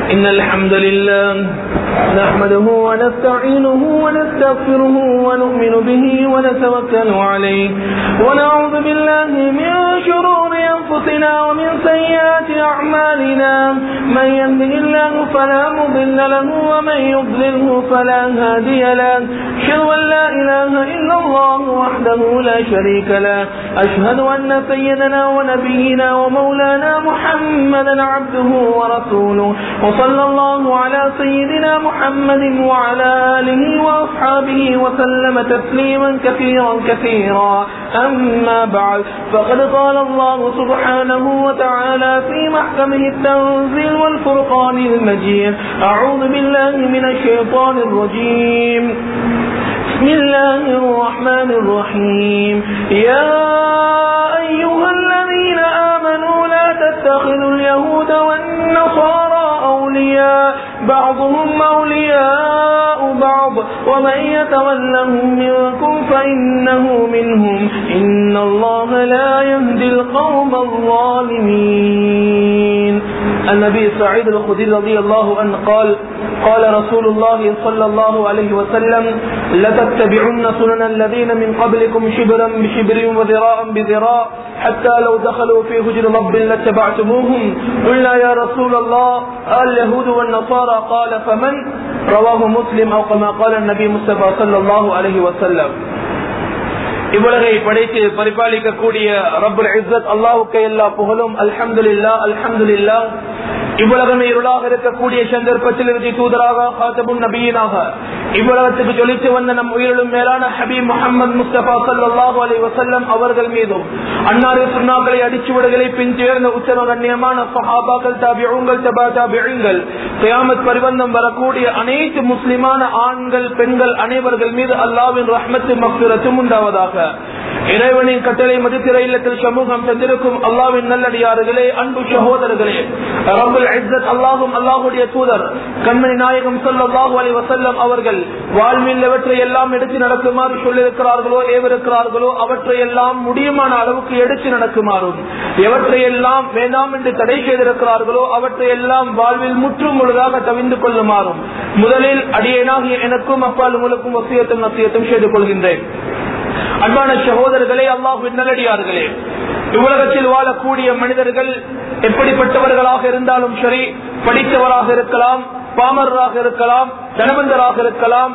إن الحمد لله نحمده ونستعينه ونستغفره ونؤمن به ونتوكل عليه ونعوذ بالله من شرور أنفسنا ومن سيئات أعمالنا من يهده الله فلا مضل له ومن يضلله فلا هادي له أشهد أن لا إله إلا الله وحده لا شريك له أشهد أن سيدنا ونبينا ومولانا محمدا عبده ورسوله وصلى الله على سيدنا محمد وعلى آله وأصحابه وسلم تسليما كثيرا كثيرا أما بعد فقد قال الله سبحانه وتعالى في محكمه التنزيل والفرقان المجيد أعوذ بالله من الشيطان الرجيم بسم الله الرحمن الرحيم يا أيها الذين آمنوا لا تتخذوا اليهود والنصارى أولياء بعضهم أولياء بعض ومن يتولهم منكم فإنه منهم إن الله لا يهدي القوم الظالمين النبي سعيد الخدري رضي الله عنه قال قال رسول الله صلى الله عليه وسلم لتتبعن سنن الذين من قبلكم شبرا بشبر وذراعا بذراع حتى لو دخلوا في هجر رب لاتبعتموهم قلنا يا رسول الله اليهود والنصارى قال فمن رواه مسلم او كما قال النبي مصطفى صلى الله عليه وسلم இவ்வுலகை படைத்து பரிபாலிக்கக்கூடிய ரபுல் இஸ்ஸத் அல்லாவுக்கு எல்லா புகழும் அல்ஹம்துலில்லா அல்ஹம்துலில்லா இவ்வுலகமே இருளாக இருக்கக்கூடிய சந்தர்ப்பத்தில் இறுதி தூதராக ஹாத்தபும் நபியினாக இவ்வுலகத்துக்கு ஜொலித்து வந்த நம் உயிரிலும் மேலான ஹபீப் முகமது முஸ்தபா சல்லாஹூ அலி வசல்லம் அவர்கள் மீதும் அன்னாறு சுண்ணாக்களை அடிச்சுவடுகளை பின் சேர்ந்த உத்தம கண்ணியமான சஹாபாக்கள் தாபியங்கள் தபா தாபியங்கள் கியாமத் பரிவந்தம் வரக்கூடிய அனைத்து முஸ்லிமான ஆண்கள் பெண்கள் அனைவர்கள் மீது அல்லாவின் ரஹ்மத்து மக்சுரத்தும் உண்டாவதாக இறைவனின் கட்டளை மதித்திர இல்லத்தில் சமூகம் தந்திருக்கும் அல்லாவின் நல்லடியார்களே அன்பு சகோதரர்களே ரபுல் அல்லாஹும் அல்லாஹுடைய தூதர் கண்மணி நாயகம் சொல்லாஹு அலி வசல்லம் அவர்கள் வாழ்வில் எவற்றை எல்லாம் எடுத்து நடக்குமாறு சொல்லியிருக்கிறார்களோ ஏவிருக்கிறார்களோ அவற்றை எல்லாம் முடியுமான அளவுக்கு எடுத்து நடக்குமாறும் எவற்றை எல்லாம் வேண்டாம் என்று தடை செய்திருக்கிறார்களோ அவற்றை எல்லாம் வாழ்வில் முற்றும் முழுதாக தவிந்து கொள்ளுமாறும் முதலில் அடியேனாகிய எனக்கும் அப்பால் உங்களுக்கும் வசியத்தும் நசியத்தும் செய்து கொள்கின்றேன் அன்பான சகோதரர்களே அல்லாஹு நல்லடியார்களே இவ்வுலகத்தில் வாழக்கூடிய மனிதர்கள் எப்படிப்பட்டவர்களாக இருந்தாலும் சரி படித்தவராக இருக்கலாம் பாமரராக இருக்கலாம் தனவந்தராக இருக்கலாம்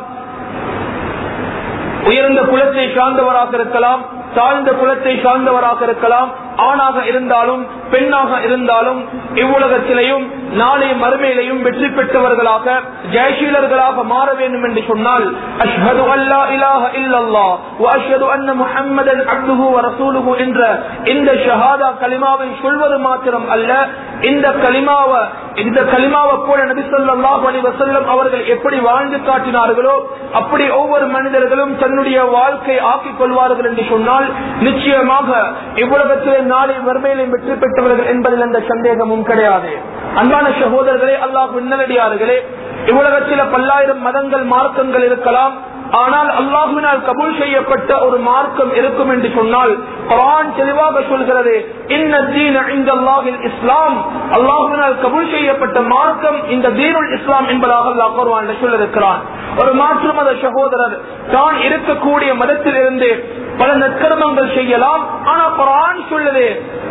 உயர்ந்த குலத்தை சார்ந்தவராக இருக்கலாம் தாழ்ந்த குலத்தை சார்ந்தவராக இருக்கலாம் ஆணாக இருந்தாலும் பெண்ணாக இருந்தாலும் இவ்வுலகத்திலையும் நாளை மறுமையிலையும் வெற்றி பெற்றவர்களாக ஜெயசீலர்களாக மாற வேண்டும் என்று சொன்னால் அஷ்ஹது அல்லா இலாஹ இல்லல்லா அஷ்ஹது அன்ன முஹம்மதன் அப்துஹு ரசூலுஹு என்ற இந்த ஷஹாதா கலிமாவை சொல்வது மாத்திரம் அல்ல இந்த கலிமாவை இந்த கலிமாவை போல நபி சொல்லாஹு அலி வசல்லம் அவர்கள் எப்படி வாழ்ந்து காட்டினார்களோ அப்படி ஒவ்வொரு மனிதர்களும் தன்னுடைய வாழ்க்கை ஆக்கிக் கொள்வார்கள் என்று சொன்னால் நிச்சயமாக இவ்வுலகத்தில் நாளை வறுமையிலும் வெற்றி பெற்றவர்கள் என்பதில் எந்த சந்தேகமும் கிடையாது அன்பான சகோதரர்களே அல்லாஹ் நல்லடியார்களே இவ்வுலகத்தில் பல்லாயிரம் மதங்கள் மார்க்கங்கள் இருக்கலாம் ஆனால் அல்லாஹுவினால் கபூல் செய்யப்பட்ட ஒரு மார்க்கம் இருக்கும் என்று சொன்னால் குரான் தெளிவாக சொல்கிறது இஸ்லாம் அல்லாஹுவினால் கபூல் செய்யப்பட்ட மார்க்கம் இந்த தீனுல் இஸ்லாம் என்பதாக அல்லாஹ் குர்வான் சொல்லிருக்கிறான் ஒரு மாற்று மத சகோதரர் தான் இருக்கக்கூடிய மதத்திலிருந்து பல நற்கர்மங்கள் செய்யலாம் ஆனா குரான் சொல்லுது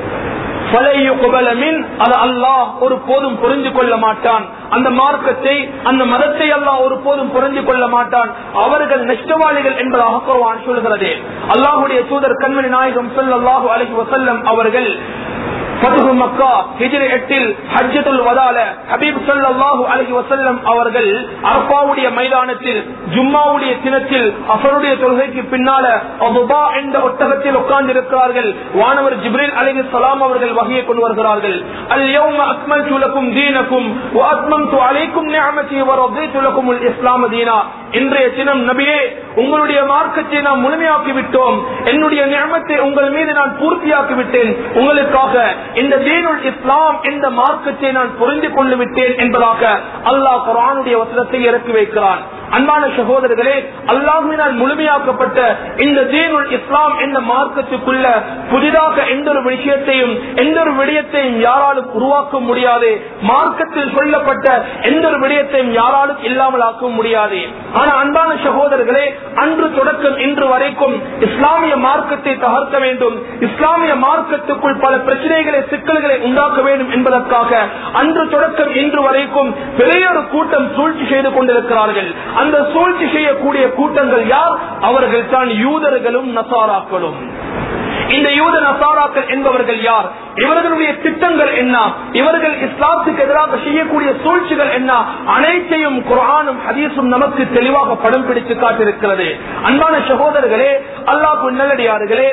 அல்லாஹ் ஒரு போதும் புரிந்து கொள்ள மாட்டான் அந்த மார்க்கத்தை அந்த மதத்தை அல்லாஹ் ஒரு போதும் புரிந்து கொள்ள மாட்டான் அவர்கள் நஷ்டவாளிகள் என்பதாக குர்வான் சொல்கிறது அல்லாஹுடைய தூதர் கண்மணி நாயகம் சொல்லல்லாஹு அலஹி வசல்லம் அவர்கள் மக்கா ஹிஜ்ரி எட்டில் ஹஜ்ஜத்துல் வதால ஹபீப் சல்லாஹூ அலஹி வசல்லம் அவர்கள் அரப்பாவுடைய மைதானத்தில் ஜும்மாவுடைய தினத்தில் அசருடைய தொழுகைக்கு பின்னால அபுபா என்ற ஒட்டகத்தில் உட்கார்ந்து இருக்கிறார்கள் வானவர் ஜிப்ரில் அலஹி சலாம் அவர்கள் வகையை கொண்டு வருகிறார்கள் அல் யௌம அக்மல் துலக்கும் தீனக்கும் அத்மம் து அலைக்கும் நியமத்தி வரது துலக்கும் இஸ்லாம தீனா இன்றைய தினம் நபியே உங்களுடைய மார்க்கத்தை நாம் முழுமையாக்கி விட்டோம் என்னுடைய நியமத்தை உங்கள் மீது நான் பூர்த்தியாக்கி விட்டேன் உங்களுக்காக இந்த தீனுல் இஸ்லாம் என்ற மார்க்கத்தை நான் புரிந்து கொண்டு விட்டேன் என்பதாக அல்லாஹ் குரானுடைய வசனத்தை இறக்கி வைக்கிறான் அன்பான சகோதரர்களே அல்லாஹுவினால் முழுமையாக்கப்பட்ட இந்த தீனுல் இஸ்லாம் என்ற மார்க்கத்துக்குள்ள புதிதாக எந்த ஒரு விஷயத்தையும் எந்த ஒரு விடயத்தையும் யாராலும் உருவாக்க முடியாது மார்க்கத்தில் சொல்லப்பட்ட எந்த ஒரு விடயத்தையும் யாராலும் இல்லாமல் ஆக்க முடியாது ஆனா அன்பான சகோதரர்களே அன்று தொடக்கம் இன்று வரைக்கும் இஸ்லாமிய மார்க்கத்தை தகர்க்க வேண்டும் இஸ்லாமிய மார்க்கத்துக்குள் பல பிரச்சனைகளை சிக்கல்களை உண்டாக்க வேண்டும் என்பதற்காக அன்று தொடக்கம் இன்று வரைக்கும் பெரிய ஒரு கூட்டம் சூழ்ச்சி செய்து கொண்டிருக்கிறார்கள் அந்த சூழ்ச்சி செய்யக்கூடிய கூட்டங்கள் யார் அவர்கள் தான் யூதர்களும் நசாராக்களும் இந்த யூத நசாராக்கள் என்பவர்கள் யார் இவர்களுடைய திட்டங்கள் என்ன இவர்கள் இஸ்லாத்துக்கு எதிராக செய்யக்கூடிய சூழ்ச்சிகள் என்ன அனைத்தையும் குரானும் ஹதீஸும் நமக்கு தெளிவாக படம் பிடித்து காட்டிருக்கிறது அன்பான சகோதரர்களே அல்லாஹ் நல்லடியார்களே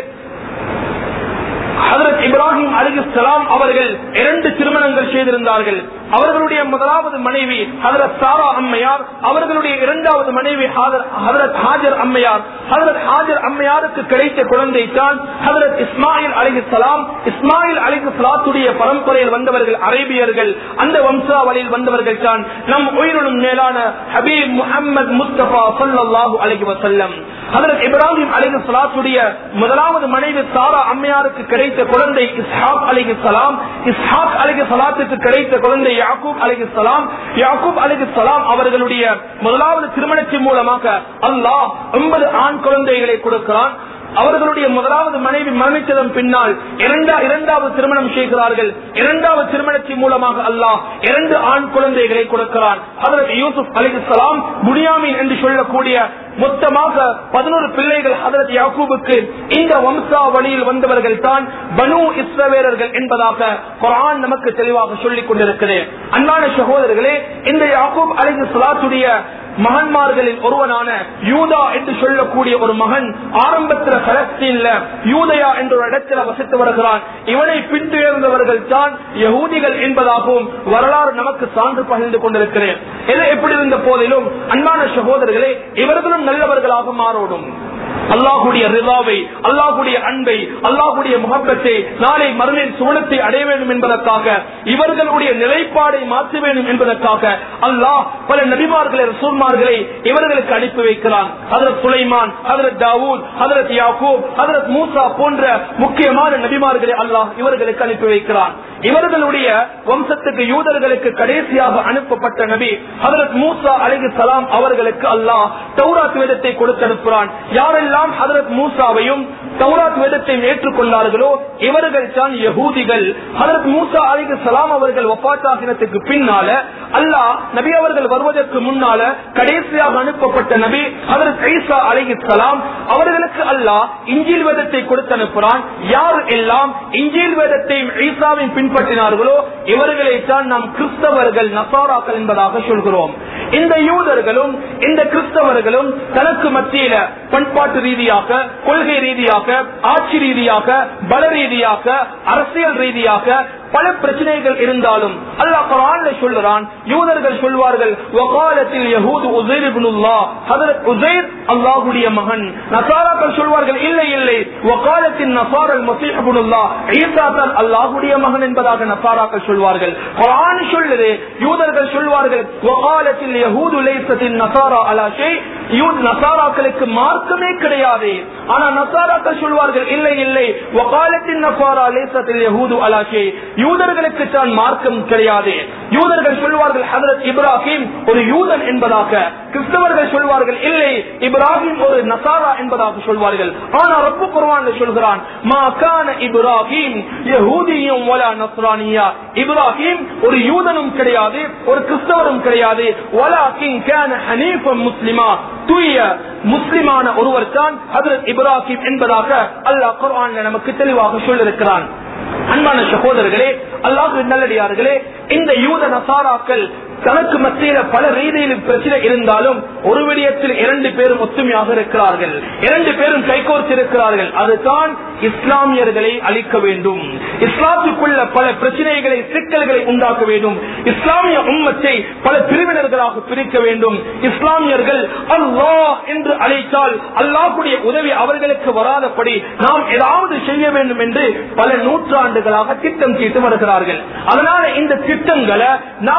ஹதரத் இப்ராஹிம் அலிகுலாம் அவர்கள் இரண்டு திருமணங்கள் செய்திருந்தார்கள் அவர்களுடைய முதலாவது மனைவி ஹதரத் சாரா அம்மையார் அவர்களுடைய இரண்டாவது மனைவி ஹதரத் ஹாஜர் அம்மையார் ஹதரத் ஹாஜர் அம்மையாருக்கு கிடைத்த குழந்தை தான் ஹதரத் இஸ்மாயில் அலிகுலாம் இஸ்மாயில் அலிகுலாத்துடைய பரம்பரையில் வந்தவர்கள் அரேபியர்கள் அந்த வம்சாவளியில் வந்தவர்கள் தான் நம் உயிரினும் மேலான ஹபீப் முகமது முஸ்தபா சல்லாஹூ அலஹி வசல்லம் ஹதரத் இப்ராஹிம் அலிகு சலாத்துடைய முதலாவது மனைவி சாரா அம்மையாருக்கு கிடைத்த குழந்தை இஸ்ஹாக் அலிகு சலாம் இஸ்ஹாக் அலிகு சலாத்துக்கு கிடைத்த குழந்தை யாக்கூப் அலிகு சலாம் யாக்கூப் அலிகு சலாம் அவர்களுடைய முதலாவது திருமணத்தின் மூலமாக அல்லாஹ் ஒன்பது ஆண் குழந்தைகளை கொடுக்கிறான் அவர்களுடைய முதலாவது மனைவி மரணித்ததன் பின்னால் இரண்டாவது திருமணம் செய்கிறார்கள் இரண்டாவது திருமணத்தின் மூலமாக அல்லாஹ் இரண்டு ஆண் குழந்தைகளை கொடுக்கிறான் அதற்கு யூசுப் அலிகுலாம் புனியாமீன் என்று சொல்லக்கூடிய மொத்தமாக பதினோரு பிள்ளைகள் ஹதரத் யாக்கூபுக்கு இந்த வம்சாவளியில் வந்தவர்கள் தான் பனு இஸ்ரவேலர்கள் என்பதாக குரான் நமக்கு தெளிவாக சொல்லிக் கொண்டிருக்கிறேன் அன்பான சகோதரர்களே இந்த யாக்கூப் அலிகு சலாத்துடைய மகன்மார்களில் ஒருவனான யூதா என்று சொல்லக்கூடிய ஒரு மகன் ஆரம்பத்தில் பலஸ்தீன்ல யூதயா என்ற ஒரு இடத்துல வசித்து வருகிறான் இவனை பின்துயர்ந்தவர்கள் தான் யகூதிகள் என்பதாகவும் வரலாறு நமக்கு சான்று பகிர்ந்து கொண்டிருக்கிறேன் எது எப்படி இருந்த போதிலும் அன்பான சகோதரர்களே இவர்களும் நல்லவர்களாக மாறோடும் அல்லாஹுடைய ரிவாவை அல்லாஹுடைய அன்பை அல்லாஹுடைய முகப்பத்தை நாளை மறுமையின் சுவனத்தை அடைய வேண்டும் என்பதற்காக இவர்களுடைய நிலைப்பாடை மாற்ற வேண்டும் என்பதற்காக அல்லாஹ் பல நபிமார்களை ரசூல்மார்களை இவர்களுக்கு அனுப்பி வைக்கிறான் ஹதரத் சுலைமான் ஹதரத் தாவூத் ஹதரத் யாக்கூப் ஹதரத் மூசா போன்ற முக்கியமான நபிமார்களை அல்லாஹ் இவர்களுக்கு அனுப்பி வைக்கிறான் இவர்களுடைய வம்சத்துக்கு யூதர்களுக்கு கடைசியாக அனுப்பப்பட்ட நபி ஹதரத் மூசா அலிகு சலாம் அவர்களுக்கு அல்லாஹ் தௌராத் வேதத்தை கொடுத்து அனுப்புறான் யாரெல்லாம் ஹதரத் மூசாவையும் தௌராத் வேதத்தை ஏற்றுக்கொண்டார்களோ இவர்கள் தான் யகூதிகள் ஹதரத் மூசா அலிகு சலாம் அவர்கள் ஒப்பாட்டாகினத்துக்கு பின்னால அல்லாஹ் நபி அவர்கள் வருவதற்கு முன்னால கடைசியாக அனுப்பப்பட்ட நபி ஹதரத் ஐசா அலிகு சலாம் அவர்களுக்கு அல்லாஹ் இஞ்சில் வேதத்தை கொடுத்து அனுப்புறான் யார் எல்லாம் இஞ்சில் வேதத்தையும் ஈசாவையும் பின்பற்றினார்களோ இவர்களை தான் நாம் கிறிஸ்தவர்கள் நசாராக்கள் என்பதாக சொல்கிறோம் இந்த யூதர்களும் இந்த கிறிஸ்தவர்களும் தனக்கு மத்தியில பண்பாட்டு ரீதியாக கொள்கை ரீதியாக ஆட்சி ரீதியாக பல ரீதியாக அரசியல் ரீதியாக பல பிரச்சனைகள் இருந்தாலும் அல்லாஹ் குரான்ல சொல்லுறான் யூதர்கள் சொல்வார்கள் வகாலத்தில் யஹூது உசைர் இப்னுல்லாஹ் ஹஜரத் உசைர் அல்லாஹ்வுடைய மகன் நசாராக்கள் சொல்வார்கள் இல்லை இல்லை வகாலத்தின் நசாரல் மசீஹ் இப்னுல்லாஹ் ஈசா தான் அல்லாஹ்வுடைய மகன் என்பதாக நசாராக்கள் சொல்வார்கள் குரான் சொல்லுது யூதர்கள் சொல்வார்கள் வகாலத்தில் யஹூது லைசத்தின் நசாரா அலா ஷை யூத் நசாராக்களுக்கு மார்க்கமே கிடையாது ஆனா நசாராக்கள் சொல்வார்கள் இல்லை இல்லை வகாலத்தின் நசாரா லைசத்தில் யஹூது அலா ஷை யூதர்களுக்கு தான் மார்க்கம் கிடையாது யூதர்கள் சொல்வார்கள் ஹதரத் இப்ராஹிம் ஒரு யூதன் என்பதாக கிறிஸ்தவர்கள் சொல்வார்கள் இல்லை இப்ராஹிம் ஒரு நசாரா என்பதாக சொல்வார்கள் ஆனா ரப்பு குர்வான் சொல்கிறான் மா கான இப்ராஹிம் யஹூதியும் வலா நஸ்ரானியா இப்ராஹிம் ஒரு யூதனும் கிடையாது ஒரு கிறிஸ்தவரும் கிடையாது வலாக்கின் கான ஹனீஃபம் முஸ்லிமா தூய முஸ்லிமான ஒருவர் தான் ஹதரத் இப்ராஹிம் என்பதாக அல்லாஹ் குர்ஆன்ல நமக்கு தெளிவாக சொல்லிருக்கிறான் அன்பான சகோதரர்களே அல்லாஹு நல்லடியார்களே இந்த யூத நசாராக்கள் தனக்கு மத்தியில பல ரீதியில் பிரச்சனை இருந்தாலும் ஒரு விடயத்தில் இரண்டு பேரும் ஒத்துமையாக இருக்கிறார்கள் இரண்டு பேரும் கைகோர்த்து இருக்கிறார்கள் அதுதான் இஸ்லாமியர்களை அழிக்க வேண்டும் இஸ்லாத்துக்குள்ள பல பிரச்சனைகளை சிக்கல்களை உண்டாக்க வேண்டும் இஸ்லாமிய உம்மத்தை பல பிரிவினர்களாக பிரிக்க வேண்டும் இஸ்லாமியர்கள் அல்லாஹ் என்று அழைத்தால் அல்லாஹுடைய உதவி அவர்களுக்கு வராதபடி நாம் ஏதாவது செய்ய வேண்டும் என்று பல நூற்றாண்டுகளாக திட்டம் தீட்டு வருகிறார்கள் அதனால இந்த திட்டங்களை நாம அல்லாஹ்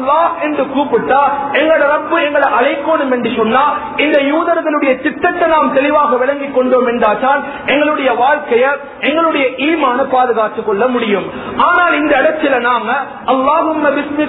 அல்லாஹ் என்று கூப்பிட்டா எங்களோட ரப்பு எங்களை அழைக்கணும் என்று சொன்னா இந்த யூதர்களுடைய திட்டத்தை நாம் தெளிவாக விளங்கிக் கொண்டோம் என்றால் எங்களுடைய வாழ்க்கையை எங்களுடைய ஈமான பாதுகாத்துக் கொள்ள முடியும் ஆனால் இந்த இடத்துல நாம அல்லாஹும்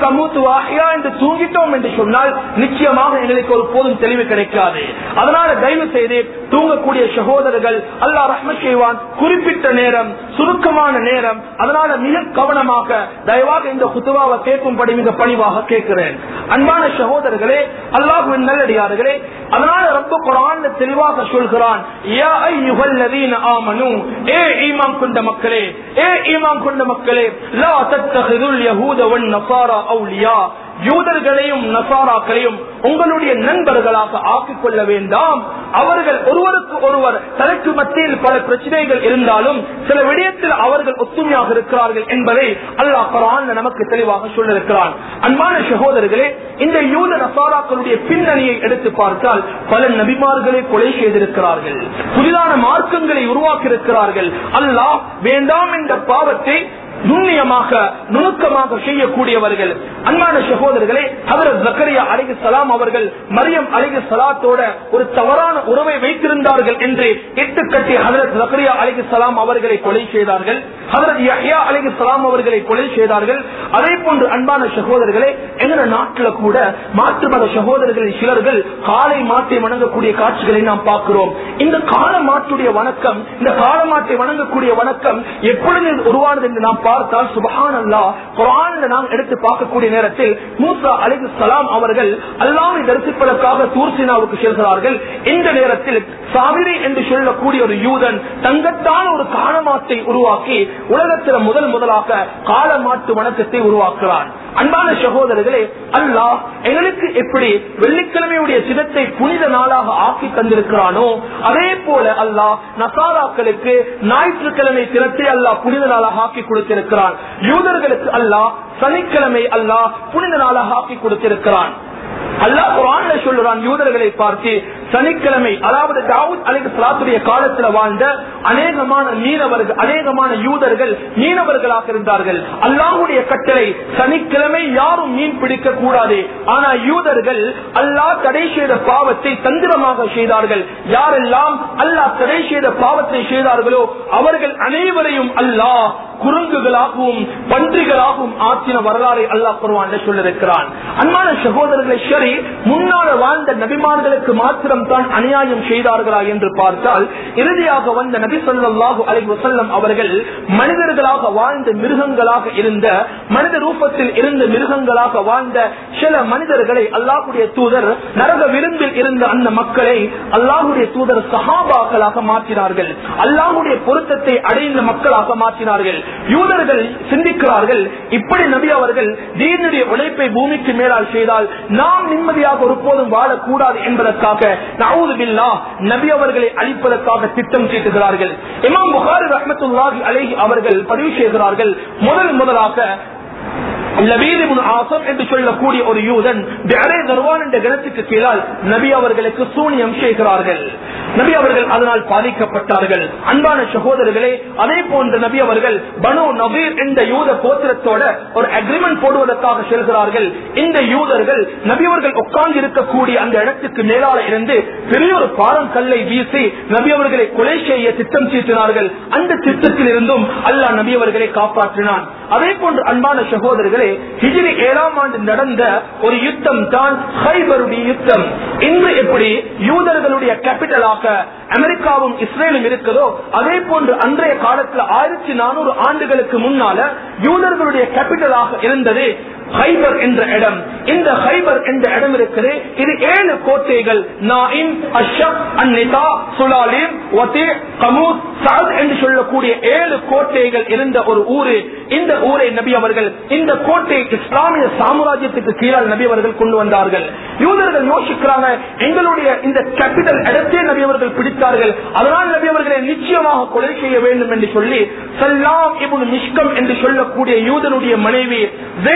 என்று தூங்கிட்டோம் என்று சொன்னால் நிச்சயமாக எங்களுக்கு ஒரு போதும் தெளிவு கிடைக்காது அதனால தயவு செய்து தூங்கக்கூடிய சகோதரர்கள் அல்லாஹ் ரஹ்ம செய்வான் குறிப்பிட்ட நேரம் சுருக்கமான நேரம் அதனால மிக கவனமாக தயவாக இந்த குத்துவாவை கேட்கும்படி மிக பணிவாக கேட்கிறேன் அன்பான சகோதரர்களே அல்லாஹுவின் நல்லடியார்களே அதனால ரொம்ப குரான் தெளிவாக சொல்கிறான் யா அய்யுஹல்லதீன ஆமனு ஏ ஈமான் கொண்ட மக்களே ஏ ஈமான் கொண்ட மக்களே லா தத்தஹிதுல் யஹூத வன் நஸாரா அவுலியா யூதர்களையும் நசாராக்களையும் உங்களுடைய நண்பர்களாக ஆக்கிக் கொள்ள வேண்டாம் அவர்கள் ஒருவருக்கு ஒருவர் தனக்கு மத்தியில் பல பிரச்சனைகள் இருந்தாலும் சில விடயத்தில் அவர்கள் ஒத்துமையாக இருக்கிறார்கள் என்பதை அல்லாஹ் குரான் நமக்கு தெளிவாக சொல்லிருக்கிறான் அன்பான சகோதரர்களே இந்த யூத நசாராக்களுடைய பின்னணியை எடுத்து பார்த்தால் பல நபிமார்களை கொலை செய்திருக்கிறார்கள் புதிதான மார்க்கங்களை உருவாக்கி இருக்கிறார்கள் அல்லாஹ் வேண்டாம் என்ற பாவத்தை நுண்ணியமாக நுணுக்கமாக செய்யக்கூடியவர்கள் அன்பான சகோதரர்களே ஹதரத் ஜக்கரியா அலிகு சலாம் அவர்கள் மரியம் அலிகு சலாத்தோட ஒரு தவறான உறவை வைத்திருந்தார்கள் என்று எட்டு கட்டி ஹதரத் ஜக்கரியா அலிகு சலாம் அவர்களை கொலை செய்தார்கள் ஹதரத் யஹ்யா அலிகு சலாம் அவர்களை கொலை செய்தார்கள் அதே போன்று அன்பான சகோதரர்களே எங்க நாட்டில் கூட மாற்று மத சகோதரர்களின் சிலர்கள் காலை மாட்டை வணங்கக்கூடிய காட்சிகளை நாம் பார்க்கிறோம் இந்த கால மாட்டுடைய வணக்கம் இந்த கால மாட்டை வணங்கக்கூடிய வணக்கம் எப்பொழுது உருவானது என்று நாம் பார்த்தால் சுபஹான் அல்லா குரான்ல நாம் எடுத்து பார்க்கக்கூடிய நேரத்தில் மூசா அலிகு சலாம் அவர்கள் அல்லாவை தரிசிப்பதற்காக தூர்சினாவுக்கு செல்கிறார்கள் இந்த நேரத்தில் சாவிரி என்று சொல்லக்கூடிய ஒரு யூதன் தங்கத்தான ஒரு காலமாட்டை உருவாக்கி உலகத்தில் முதல் முதலாக காலமாட்டு வணக்கத்தை உருவாக்குறான் அன்பான சகோதரர்களே அல்லாஹ் எங்களுக்கு எப்படி வெள்ளிக்கிழமையுடைய சிதத்தை புனித நாளாக ஆக்கி தந்திருக்கிறானோ அதே போல அல்லாஹ் நசாராக்களுக்கு ஞாயிற்றுக்கிழமை தினத்தை அல்லாஹ் புனித நாளாக ஆக்கி கொடுத்திருக்கிறான் யூதர்களுக்கு அல்லாஹ் சனிக்கிழமை அல்லாஹ் புனித நாளாக ஆக்கி கொடுத்திருக்கிறான் அல்லாஹ் குரான்ல சொல்லுறான் யூதர்களை பார்த்து சனிக்கிழமை அதாவது தாவூத் அலிக சலாத்துடைய காலத்துல வாழ்ந்த அநேகமான மீனவர்கள் அநேகமான யூதர்கள் மீனவர்களாக இருந்தார்கள் அல்லாஹுடைய கட்டளை சனிக்கிழமை யாரும் மீன் பிடிக்க கூடாது ஆனா யூதர்கள் அல்லாஹ் தடை செய்த பாவத்தை தந்திரமாக செய்தார்கள் யாரெல்லாம் அல்லாஹ் தடை செய்த பாவத்தை செய்தார்களோ அவர்கள் அனைவரையும் அல்லாஹ் குரங்குகளாகவும் பன்றிகளாகவும் ஆற்றின வரலாறை அல்லாஹ் குருவான் சொல்லிருக்கிறான் அன்பான சகோதரர்களை சரி முன்னால வாழ்ந்த நபிமார்களுக்கு மாத்திரம் தான் அநியாயம் செய்தார்களா என்று பார்த்தால் இறுதியாக வந்த நபி சொல்லாஹு அலை வசல்லம் அவர்கள் மனிதர்களாக வாழ்ந்த மிருகங்களாக இருந்த மனித ரூபத்தில் இருந்த மிருகங்களாக வாழ்ந்த சில மனிதர்களை அல்லாஹுடைய தூதர் நரக விரும்பில் இருந்த அந்த மக்களை அல்லாஹுடைய தூதர் சஹாபாக்களாக மாற்றினார்கள் அல்லாஹுடைய பொருத்தத்தை அடைந்த மக்களாக மாற்றினார்கள் யூதர்கள் சிந்திக்கிறார்கள் இப்படி நபி அவர்கள் தீனுடைய உழைப்பை பூமிக்கு மேலால் செய்தால் நாம் நிம்மதியாக ஒருபோதும் வாழக்கூடாது என்பதற்காக நவுது பில்லா நபி அவர்களை அழிப்பதற்காக திட்டம் தீட்டுகிறார்கள் இமாம் புகாரி ரஹமத்துல்லாஹி அலைஹி அவர்கள் பதிவு செய்கிறார்கள் முதல் முதலாக என்று சொல்லக்கூடிய ஒரு யூதன் தருவான் என்ற கிணத்துக்கு கீழால் நபி அவர்களுக்கு சூனியம் செய்கிறார்கள் நபி அவர்கள் அதனால் பாதிக்கப்பட்டார்கள் அன்பான சகோதரர்களே அதே போன்ற நபி அவர்கள் பனு நபீர் என்ற யூத கோத்திரத்தோட ஒரு அக்ரிமெண்ட் போடுவதற்காக செல்கிறார்கள் இந்த யூதர்கள் நபி அவர்கள் உட்கார்ந்து இருக்கக்கூடிய அந்த இடத்துக்கு மேலால இருந்து பெரிய ஒரு பாரம் கல்லை வீசி நபி அவர்களை கொலை செய்ய திட்டம் தீட்டினார்கள் அந்த திட்டத்தில் இருந்தும் அல்லாஹ் நபி அவர்களை காப்பாற்றினான் அதே போன்று அன்பான சகோதரர்களே ஹிஜிரி ஏழாம் ஆண்டு நடந்த ஒரு யுத்தம் தான் ஹைபருடைய யுத்தம் இன்று எப்படி யூதர்களுடைய கேபிட்டலாக அமெரிக்காவும் இஸ்ரேலும் இருக்குதோ அதே போன்று அன்றைய காலத்தில் ஆயிரத்தி நானூறு ஆண்டுகளுக்கு முன்னால யூதர்களுடைய கேபிட்டலாக இருந்தது ஹைபர் என்ற இடம் இந்த ஹைபர் என்ற இடம் இருக்குது இது ஏழு கோட்டைகள் நாயின் அஷப் அந்நிதா சுலாலிம் ஒத்தே கமூஸ் சாத் என்று சொல்லக்கூடிய ஏழு கோட்டைகள் இருந்த ஒரு ஊரு இந்த ஊரை நபி அவர்கள் இந்த கோட்டை இஸ்லாமிய சாம்ராஜ்யத்துக்கு கீழால் நபி அவர்கள் கொண்டு வந்தார்கள் யூதர்கள் யோசிக்கிறாங்க எங்களுடைய இந்த கேபிட்டல் இடத்தை நபி அவர்கள் பிடித்தார்கள் அதனால் நபி அவர்களை நிச்சயமாக கொலை செய்ய வேண்டும் என்று சொல்லி சல்லாம் இபுன் மிஷ்கம் என்று சொல்லக்கூடிய யூதனுடைய மனைவி ஜெய்தபின்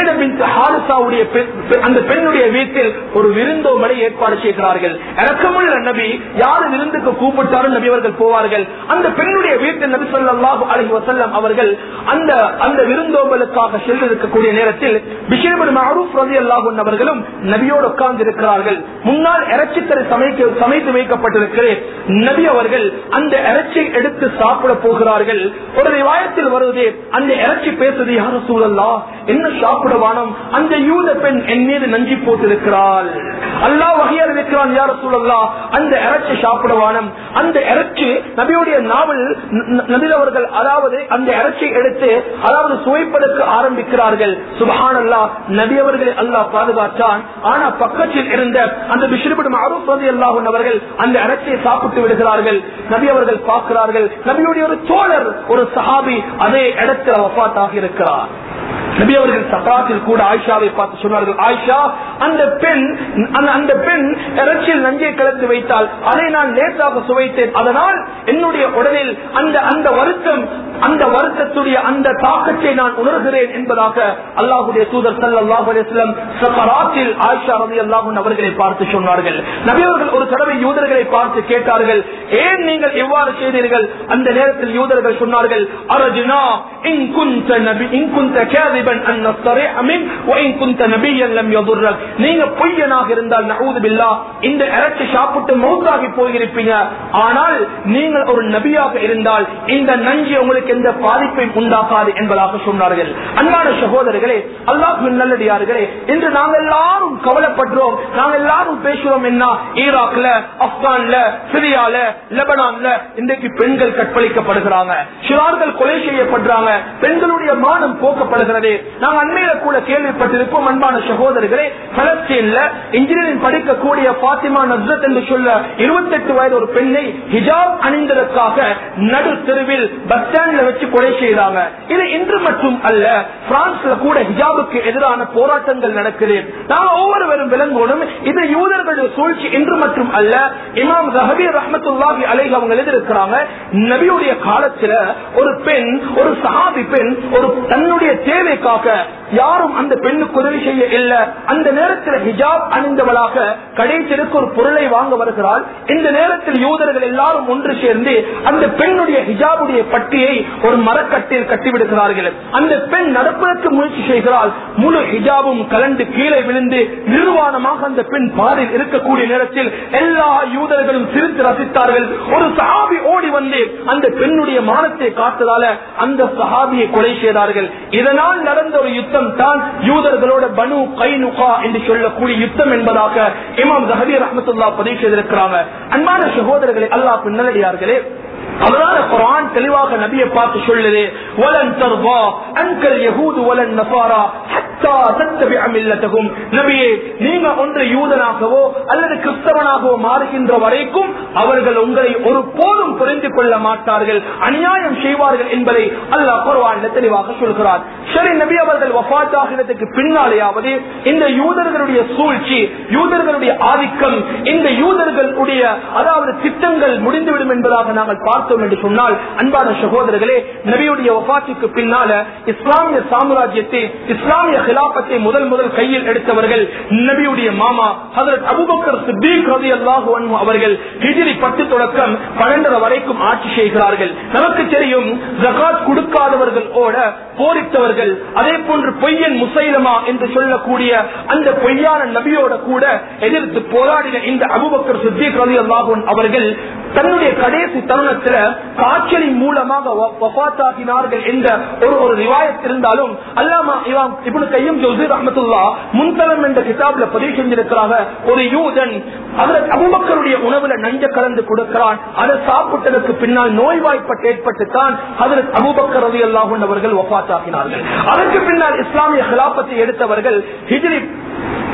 ஹாரிசாவுடைய பெண்- பெ- அந்த பெண்ணுடைய வீட்டில் ஒரு விருந்தோம்பலை ஏற்பாடு செய்கிறார்கள் இறக்கமுள்ள நபி யாரு விருந்துக்கு கூப்பிட்டாலும் நபி அவர்கள் போவார்கள் அந்த பெண்ணுடைய வீட்டில் நபி ஸல்லல்லாஹு அலைஹி வஸல்லம் அவர்கள் அந்த அந்த விருந்தோம்பலுக்காக சென்றிருக்கக்கூடிய நேரத்தில் பிஷேபர் மஅரூஃப் ரலியல்லாஹு அன்ஹு அவர்களும் நபியோடு உட்கார்ந்து இருக்கிறார்கள் முன்னால் இறைச்சிக்கறி சமைக்க சமைத்து வைக்கப்பட்டிருக்கிறேன் நபி அவர்கள் அந்த இறைச்சியை எடுத்து சாப்பிட போகிறார்கள் ஒரு ரிவாயத்தில் வருவதே அந்த இறைச்சி பேசுது யார சூழல்லா என்ன சாப்பிட வானம் அந்த யூத பெண் என் மீது நஞ்சி போட்டிருக்கிறாள் அல்லாஹ் வகையார் இருக்கிறான் யார சூழல்லா அந்த இறைச்சி சாப்பிட வானம் அந்த இறைச்சி நபியுடைய நாவல் நபி அவர்கள் அதாவது அந்த இறைச்சி எடுத்து அதாவது சுவைப்பதற்கு ஆரம்பிக்கிறார்கள் சுபஹான் அல்லாஹ் நபி அவர்களை அல்லாஹ் பாதுகாத்தான் ஆனா பக்கத்தில் இருந்த அந்த பிஷ்ரிபிடும் அருப் ரதி அல்லாஹன் அவர்கள் அந்த இறைச்சியை சாப்பிட்டு விடுகிறார்கள் நபி அவர்கள் பார்க்கிறார்கள் நபியுடைய ஒரு தோழர் ஒரு சஹாபி அதே இடத்தில் வஃபாத்தாக இருக்கிறார் நபி அவர்கள் சக்கராத்தில் கூட ஆயிஷாவை பார்த்து சொன்னார்கள் ஆயிஷா அந்த பெண் அந்த- அந்த பெண் இறைச்சியில் நஞ்சை கலந்து வைத்தால் அதை நான் லேசாக சுவைத்தேன் அதனால் என்னுடைய உடலில் அந்த அந்த வருத்தம் அந்த வருத்தத்துடைய அந்த தாக்கத்தை நான் உணர்கிறேன் என்பதாக அல்லாஹுடைய தூதர் சல்லாஹ் அலிஸ்லம் சக்கராத்தில் ஆயிஷா ரவி அல்லாஹூன் அவர்களை பார்த்து சொன்னார்கள் நபி அவர்கள் ஒரு தடவை யூதர்களை பார்த்து கேட்டார்கள் ஏன் நீங்கள் எவ்வாறு செய்தீர்கள் அந்த நேரத்தில் யூதர்கள் சொன்னார்கள் அரஜுனா இன் குந்த நபி இன் குந்த கேதிபன் அன் நஸ்தரே அமின் وإن كنت نبيا لم يضرك நீங்க பொய்யனாக இருந்தால் நஊது பில்லா இந்த இறைச்சி சாப்பிட்டு மௌத்தாகி போயிருப்பீங்க ஆனால் நீங்கள் ஒரு நபியாக இருந்தால் இந்த நஞ்சு உங்களுக்கு எந்த பாதிப்பையும் உண்டாக்காது என்பதாக சொன்னார்கள் அன்பான சகோதரர்களே அல்லாஹ் நல்லடியார்களே இன்று நாங்கள் எல்லாரும் கவலைப்படுறோம் நாங்கள் எல்லாரும் பேசுறோம் என்ன ஈராக்ல ஆப்கான்ல சிரியால லெபனான்ல இன்றைக்கு பெண்கள் கற்பழிக்கப்படுகிறாங்க சிறார்கள் கொலை செய்யப்படுறாங்க பெண்களுடைய மானம் போக்கப்படுகிறது நாங்கள் அண்மையில கூட கேள்விப்பட்டிருப்போம் அன்பான சகோதரர்களே பலஸ்தீன்ல இன்ஜினியரிங் படிக்கக்கூடிய பாத்திமா நஸ்ரத் என்று சொல்ல இருபத்தெட்டு வயது ஒரு பெண்ணை ஹிஜாப் அணிந்ததற்காக நடு தெருவில் பஸ் ஸ்டாண்ட்ல வச்சு கொலை செய்தாங்க இது இன்று மட்டும் அல்ல பிரான்ஸ்ல கூட ஹிஜாபுக்கு எதிரான போராட்டங்கள் நடக்குது நாங்க ஒவ்வொருவரும் விளங்கணும் இது யூதர்களுடைய சூழ்ச்சி இன்று மட்டும் அல்ல இமாம் ரஹபீர் ரஹமத்துல்லாஹி அலைஹி அவங்க எழுதியிருக்கிறாங்க நபியுடைய காலத்துல ஒரு பெண் ஒரு சஹாபி பெண் ஒரு தன்னுடைய தேவைக்காக யாரும் அந்த பெண்ணுக்கு உதவி செய்ய இல்ல அந்த நேரத்தில் ஹிஜாப் அணிந்தவளாக கடைசிற்கு ஒரு பொருளை வாங்க வருகிறாள் இந்த நேரத்தில் யூதர்கள் எல்லாரும் ஒன்று சேர்ந்து அந்த பெண்ணுடைய ஹிஜாபுடைய பட்டியை ஒரு மரக்கட்டில் கட்டிவிடுகிறார்கள் அந்த பெண் நடப்பதற்கு முயற்சி செய்கிறாள் முழு ஹிஜாபும் கலந்து கீழே விழுந்து நிர்வாணமாக அந்த பெண் பாரில் இருக்கக்கூடிய நேரத்தில் எல்லா யூதர்களும் சிரித்து ரசித்தார்கள் ஒரு சஹாபி ஓடி வந்து அந்த பெண்ணுடைய மானத்தை காத்ததால அந்த சஹாபியை கொலை செய்தார்கள் இதனால் நடந்த ஒரு யுத்தம் தான் யூதர்களோட பனு கைனுகா என்று சொல்லக்கூடிய யுத்தம் என்பதாக இமாம் ஜஹபீர் ரஹமத்துல்லா பதிவு செய்திருக்கிறாங்க அன்பான சகோதரர்களே அல்லாஹ் பின்னடியார்களே அதனால குரான் தெளிவாக நபியை பார்த்து சொல்லுது வலன் தர்வா அன்கல் யஹூது வலன் நசாரா ஹத்தா தத்தபிஅ மில்லத்தகும் நபியே நீங்க ஒன்று யூதனாகவோ அல்லது கிறிஸ்தவனாகவோ மாறுகின்ற வரைக்கும் அவர்கள் உங்களை ஒரு போதும் புரிந்து கொள்ள மாட்டார்கள் அநியாயம் செய்வார்கள் என்பதை அல்லாஹ் குர்ஆன்ல தெளிவாக சொல்கிறார் சரி நபி அவர்கள் வஃபாத்தாகிறதுக்கு பின்னாலேயாவது இந்த யூதர்களுடைய சூழ்ச்சி யூதர்களுடைய ஆதிக்கம் இந்த யூதர்களுடைய அதாவது திட்டங்கள் முடிந்துவிடும் என்பதாக நாங்கள் பார்த்தோம் என்று சொன்னால் அன்பான சகோதரர்களே நபியுடைய வஃபாத்துக்கு பின்னால இஸ்லாமிய சாம்ராஜ்யத்தை இஸ்லாமிய ஹிலாபத்தை முதல் முதல் கையில் எடுத்தவர்கள் நபியுடைய மாமா ஹதரத் அபுபக்கர் சித்திக் ரலியல்லாஹு அன்ஹு அவர்கள் ஹிஜ்ரி பத்து தொடக்கம் பன்னெண்டரை வரைக்கும் ஆட்சி செய்கிறார்கள் நமக்கு தெரியும் ஜகாத் கொடுக்காதவர்கள் ஓட போரிட்டவர்கள் அதே போன்று பொய்யன் முசைலமா என்று சொல்லக்கூடிய அந்த பொய்யான நபியோட கூட எதிர்த்து போராடின இந்த அபுபக்கர் சித்திக் ரலியல்லாஹு அன்ஹு அவர்கள் தன்னுடைய கடைசி தருணத்துல காய்ச்சலின் மூலமாக வ- வஃபாத்தாகினார்கள் என்ற ஒரு ஒரு ரிவாயத் இருந்தாலும் அல்லாமா இவாம் இப்படி கையும் ஜோசி ரஹமத்துல்லா முன்தலம் என்ற கிதாப்ல பதிவு செஞ்சிருக்கிறாங்க ஒரு யூதன் அவர் அபுபக்கருடைய உணவுல நஞ்ச கலந்து கொடுக்கிறான் அதை சாப்பிட்டதற்கு பின்னால் நோய்வாய்ப்பட்டு ஏற்பட்டுத்தான் அதில் அபுபக்கர் ரவி அல்லாஹன் அவர்கள் வஃபாத்தாகினார்கள் அதற்கு பின்னால் இஸ்லாமிய ஹிலாபத்தை எடுத்தவர்கள் ஹிஜ்ரி பன்னெண்டுல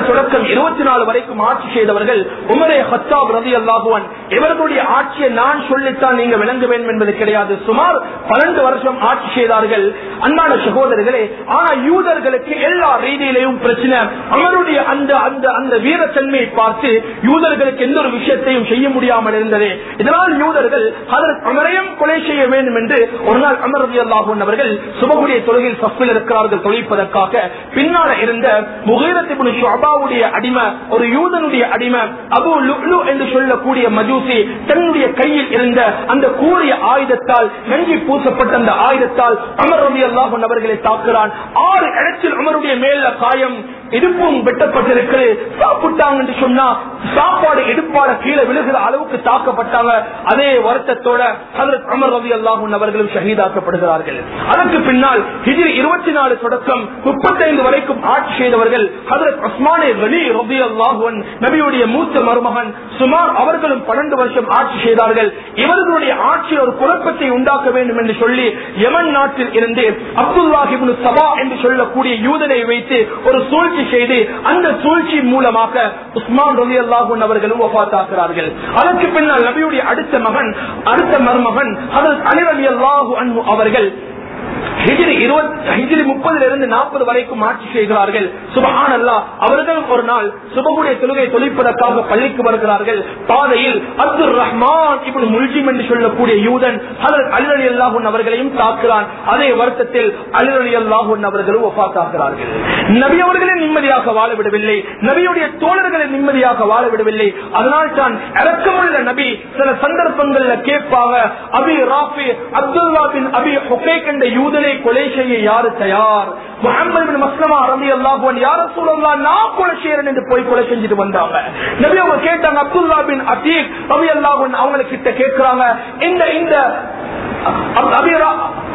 தொடக்கம் இருபத்தி நாலு வரைக்கும் ஆட்சி செய்தவர்கள் உமரே ஹத்தாப் ரதி அல்லாஹுவன் இவர்களுடைய ஆட்சியை நான் சொல்லித்தான் நீங்க விளங்க வேண்டும் என்பது கிடையாது சுமார் பன்னெண்டு வருஷம் ஆட்சி செய்தார்கள் அன்பான சகோதரர்களே ஆனா யூதர்களுக்கு எல்லா ரீதியிலையும் பிரச்சனை அவருடைய அந்த அந்த அந்த வீரத்தன்மையை பார்த்து யூதர்களுக்கு எந்த ஒரு விஷயத்தையும் செய்ய முடியாமல் இருந்தது இதனால் யூதர்கள் அதற்கு அமரையும் கொலை செய்ய வேண்டும் என்று ஒரு நாள் அமர் ரதி அல்லாஹுவன் அவர்கள் சுபகுடைய தொழுகையில் சப்பில் இருக்கிறார்கள் தொழிப்பதற்காக பின்னால இருந்த முகீரத்திபுன் ஷுஅபாவுடைய அடிமை ஒரு யூதனுடைய அடிமை அபு லுக்லு என்று சொல்லக்கூடிய மஜூசி தன்னுடைய கையில் இருந்த அந்த கூறிய ஆயுதத்தால் நெஞ்சி பூசப்பட்ட அந்த ஆயுதத்தால் அமர் ரவி அல்லாஹன் அவர்களை தாக்குறான் ஆறு இடத்தில் அமருடைய மேல காயம் இடுப்பும் வெட்டப்பட்டிருக்கு சாப்பிட்டாங்க என்று சொன்னா சாப்பாடு இடுப்பாட கீழே விழுகிற அளவுக்கு தாக்கப்பட்டாங்க அதே வருத்தத்தோட ஹதரத் அமர் ரவி அல்லாஹூன் அவர்களும் ஷஹீதாக்கப்படுகிறார்கள் அதற்கு பின்னால் ஹிஜ்ரி இருபத்தி நாலு தொடக்கம் முப்பத்தைந்து வரைக்கும் ஆட்சி செய்தவர்கள் ஹதரத் உஸ்மானே வலி ரபி அல்லாஹுவன் நபியுடைய மூத்த மருமகன் சுமார் அவர்களும் பன்னெண்டு வருஷம் ஆட்சி செய்தார்கள் இவர்களுடைய ஆட்சியில் ஒரு குழப்பத்தை உண்டாக்க வேண்டும் என்று சொல்லி யமன் நாட்டில் இருந்து அப்துல்லாஹிபுன் சபா என்று சொல்லக்கூடிய யூதனை வைத்து ஒரு சூழ்ச்சி செய்து அந்த சூழ்ச்சி மூலமாக உஸ்மான் ரவி அல்லாஹூன் அவர்களும் ஒப்பாத்தாக்குறார்கள் அதற்கு பின்னால் நபியுடைய அடுத்த மகன் அடுத்த மருமகன் அதற்கு அலிர் அலி அல்லாஹு அன்பு அவர்கள் ஹிஜ்ரி இருபத்தி ஹிஜ்ரி முப்பதுல இருந்து நாற்பது வரைக்கும் ஆட்சி செய்கிறார்கள் சுபஹான் அல்லா அவர்கள் ஒரு நாள் சுபகுடைய தொழுகை தொழிப்பதற்காக பள்ளிக்கு வருகிறார்கள் பாதையில் அப்துல் ரஹ்மான் இப்படி முல்ஜிம் என்று சொல்லக்கூடிய யூதன் அதற்கு அலிரலி அல்லாஹூன் அவர்களையும் தாக்குறான் அதே வருத்தத்தில் அலிரலி அல்லாஹூன் அவர்களும் ஒப்பாத்தாக்குறார்கள் நபி அவர்களை நிம்மதியாக வாழ விடவில்லை நபியுடைய தோழர்களை நிம்மதியாக வாழ விடவில்லை அதனால் தான் இறக்கமுள்ள நபி சில சந்தர்ப்பங்கள்ல கேட்பாங்க அபி ராஃபி அப்துல்லா பின் அபி ஹுகேக் என்ற யூதனை கொலை செய்ய யாரு தயார் முகமது பின் மஸ்லமா ரவி அல்லாஹுவன் யார சூழலாம் நான் கொலை செய்யறேன் என்று போய் கொலை செஞ்சுட்டு வந்தாங்க நபி அவங்க கேட்டாங்க அப்துல்லா பின் அத்தீக் ரவி அல்லாஹுவன் அவங்களை கிட்ட கேட்கிறாங்க இந்த இந்த அபிரா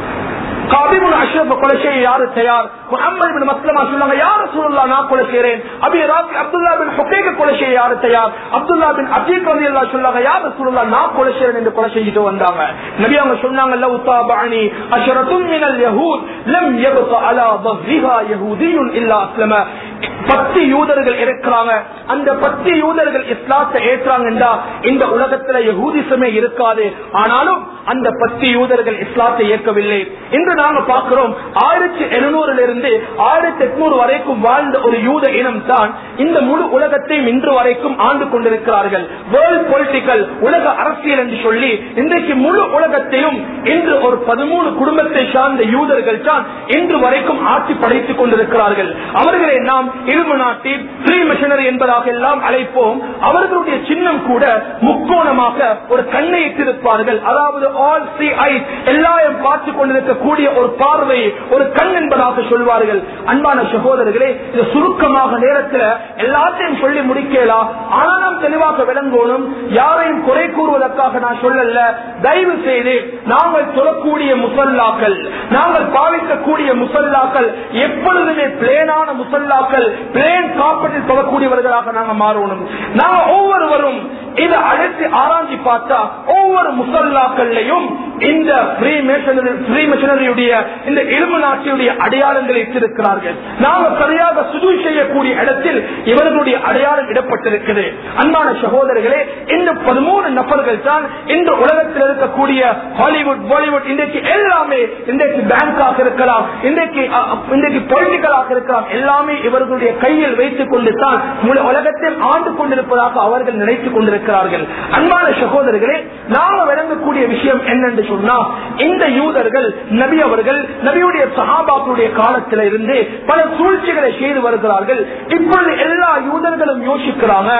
காபிபுல் அஷ்ரப் கொலை செய்ய யாரு தயார் முகமது பின் மஸ்லமா சொன்னாங்க யார சூழலா நான் கொலை செய்யறேன் அபி ராபி அப்துல்லா பின் ஹுகேக கொலை செய்ய யாரு தயார் அப்துல்லா பின் அஜீக் ரவி அல்லா சொன்னாங்க யார சூழலா நான் கொலை செய்யறேன் என்று கொலை செஞ்சுட்டு வந்தாங்க நபி அவங்க சொன்னாங்க லவ் தாபானி அஷரத்தும் மினல் யஹூத் லம் யபக அலா பஹ்ரிஹா யஹூதியுன் இல்லா அஸ்லம பத்து யூதர்கள் இருக்கிறாங்க அந்த பத்து யூதர்கள் இஸ்லாத்தை ஏற்றாங்கன்றா இந்த உலகத்துல யகூதிசமே இருக்காது ஆனாலும் அந்த பத்து யூதர்கள் இஸ்லாத்தை ஏற்கவில்லை இன்று நாங்க பார்க்கிறோம் ஆயிரத்தி எழுநூறுல இருந்து ஆயிரத்தி எட்நூறு வரைக்கும் வாழ்ந்த ஒரு யூத இனம் தான் இந்த முழு உலகத்தையும் இன்று வரைக்கும் ஆண்டு கொண்டிருக்கிறார்கள் வேர்ல்ட் பொலிட்டிக்கல் உலக அரசியல் என்று சொல்லி இன்றைக்கு முழு உலகத்தையும் இன்று ஒரு பதிமூணு குடும்பத்தை சார்ந்த யூதர்கள் தான் இன்று வரைக்கும் ஆட்சி படைத்துக் கொண்டிருக்கிறார்கள் அவர்களை நாம் இரும்பு நாட்டி ஃப்ரீ மிஷனரி என்பதாக எல்லாம் அழைப்போம் அவர்களுடைய சின்னம் கூட முக்கோணமாக ஒரு கண்ணை இட்டிருப்பார்கள் அதாவது ஆல் சி ஐ எல்லாரும் பார்த்து கொண்டிருக்கக்கூடிய ஒரு பார்வை ஒரு கண் என்பதாக சொல்வார்கள் அன்பான சகோதரர்களே இது சுருக்கமாக நேரத்தில் எல்லாத்தையும் சொல்லி முடிக்கலாம் ஆனால் நாம் தெளிவாக விளங்கணும் யாரையும் குறை கூறுவதற்காக நான் சொல்லல தயவு செய்து நாங்கள் சொல்லக்கூடிய முசல்லாக்கள் நாங்கள் பாவிக்கக்கூடிய முசல்லாக்கள் எப்பொழுதுமே பிளேனான முசல்லாக்கள் பிளேன் காப்பீட்டில் சொல்லக்கூடியவர்களாக நாங்கள் மாறணும் நாங்கள் ஒவ்வொருவரும் இதை அழைத்து ஆராய்ச்சி பார்த்தா ஒவ்வொரு முசல்லாக்கள்லையும் இந்த ஃப்ரீ மிஷனரி ஃப்ரீ மிஷனரியுடைய இந்த இரும்பு நாட்டியுடைய அடையாளங்களை இட்டிருக்கிறார்கள் நாங்கள் சரியாக சுஜு செய்யக்கூடிய இடத்தில் இவர்களுடைய அடையாளம் இடப்பட்டிருக்கிறது அன்பான சகோதரர்களே இந்த பதிமூணு நபர்கள் தான் இந்த உலகத்தில் இருக்கக்கூடிய ஹாலிவுட் பாலிவுட் இன்றைக்கு எல்லாமே இன்றைக்கு பேங்காக இருக்கலாம் இன்றைக்கு அ, இன்றைக்கு பொலிட்டிக்கலாக இருக்கலாம் எல்லாமே இவர்களுடைய கையில் வைத்துக் கொண்டு தான் முழு உலகத்தில் ஆண்டு கொண்டிருப்பதாக அவர்கள் நினைத்துக் கொண்டிருக்கிறார்கள் அன்பான சகோதரர்களே நாம விளங்கக்கூடிய விஷயம் என்னென்று சொன்னா இந்த யூதர்கள் நபி அவர்கள் நபியுடைய சகாபாக்களுடைய காலத்தில இருந்து பல சூழ்ச்சிகளை செய்து வருகிறார்கள் இப்பொழுது எல்லா யூதர்களும் யோசிக்கிறாங்க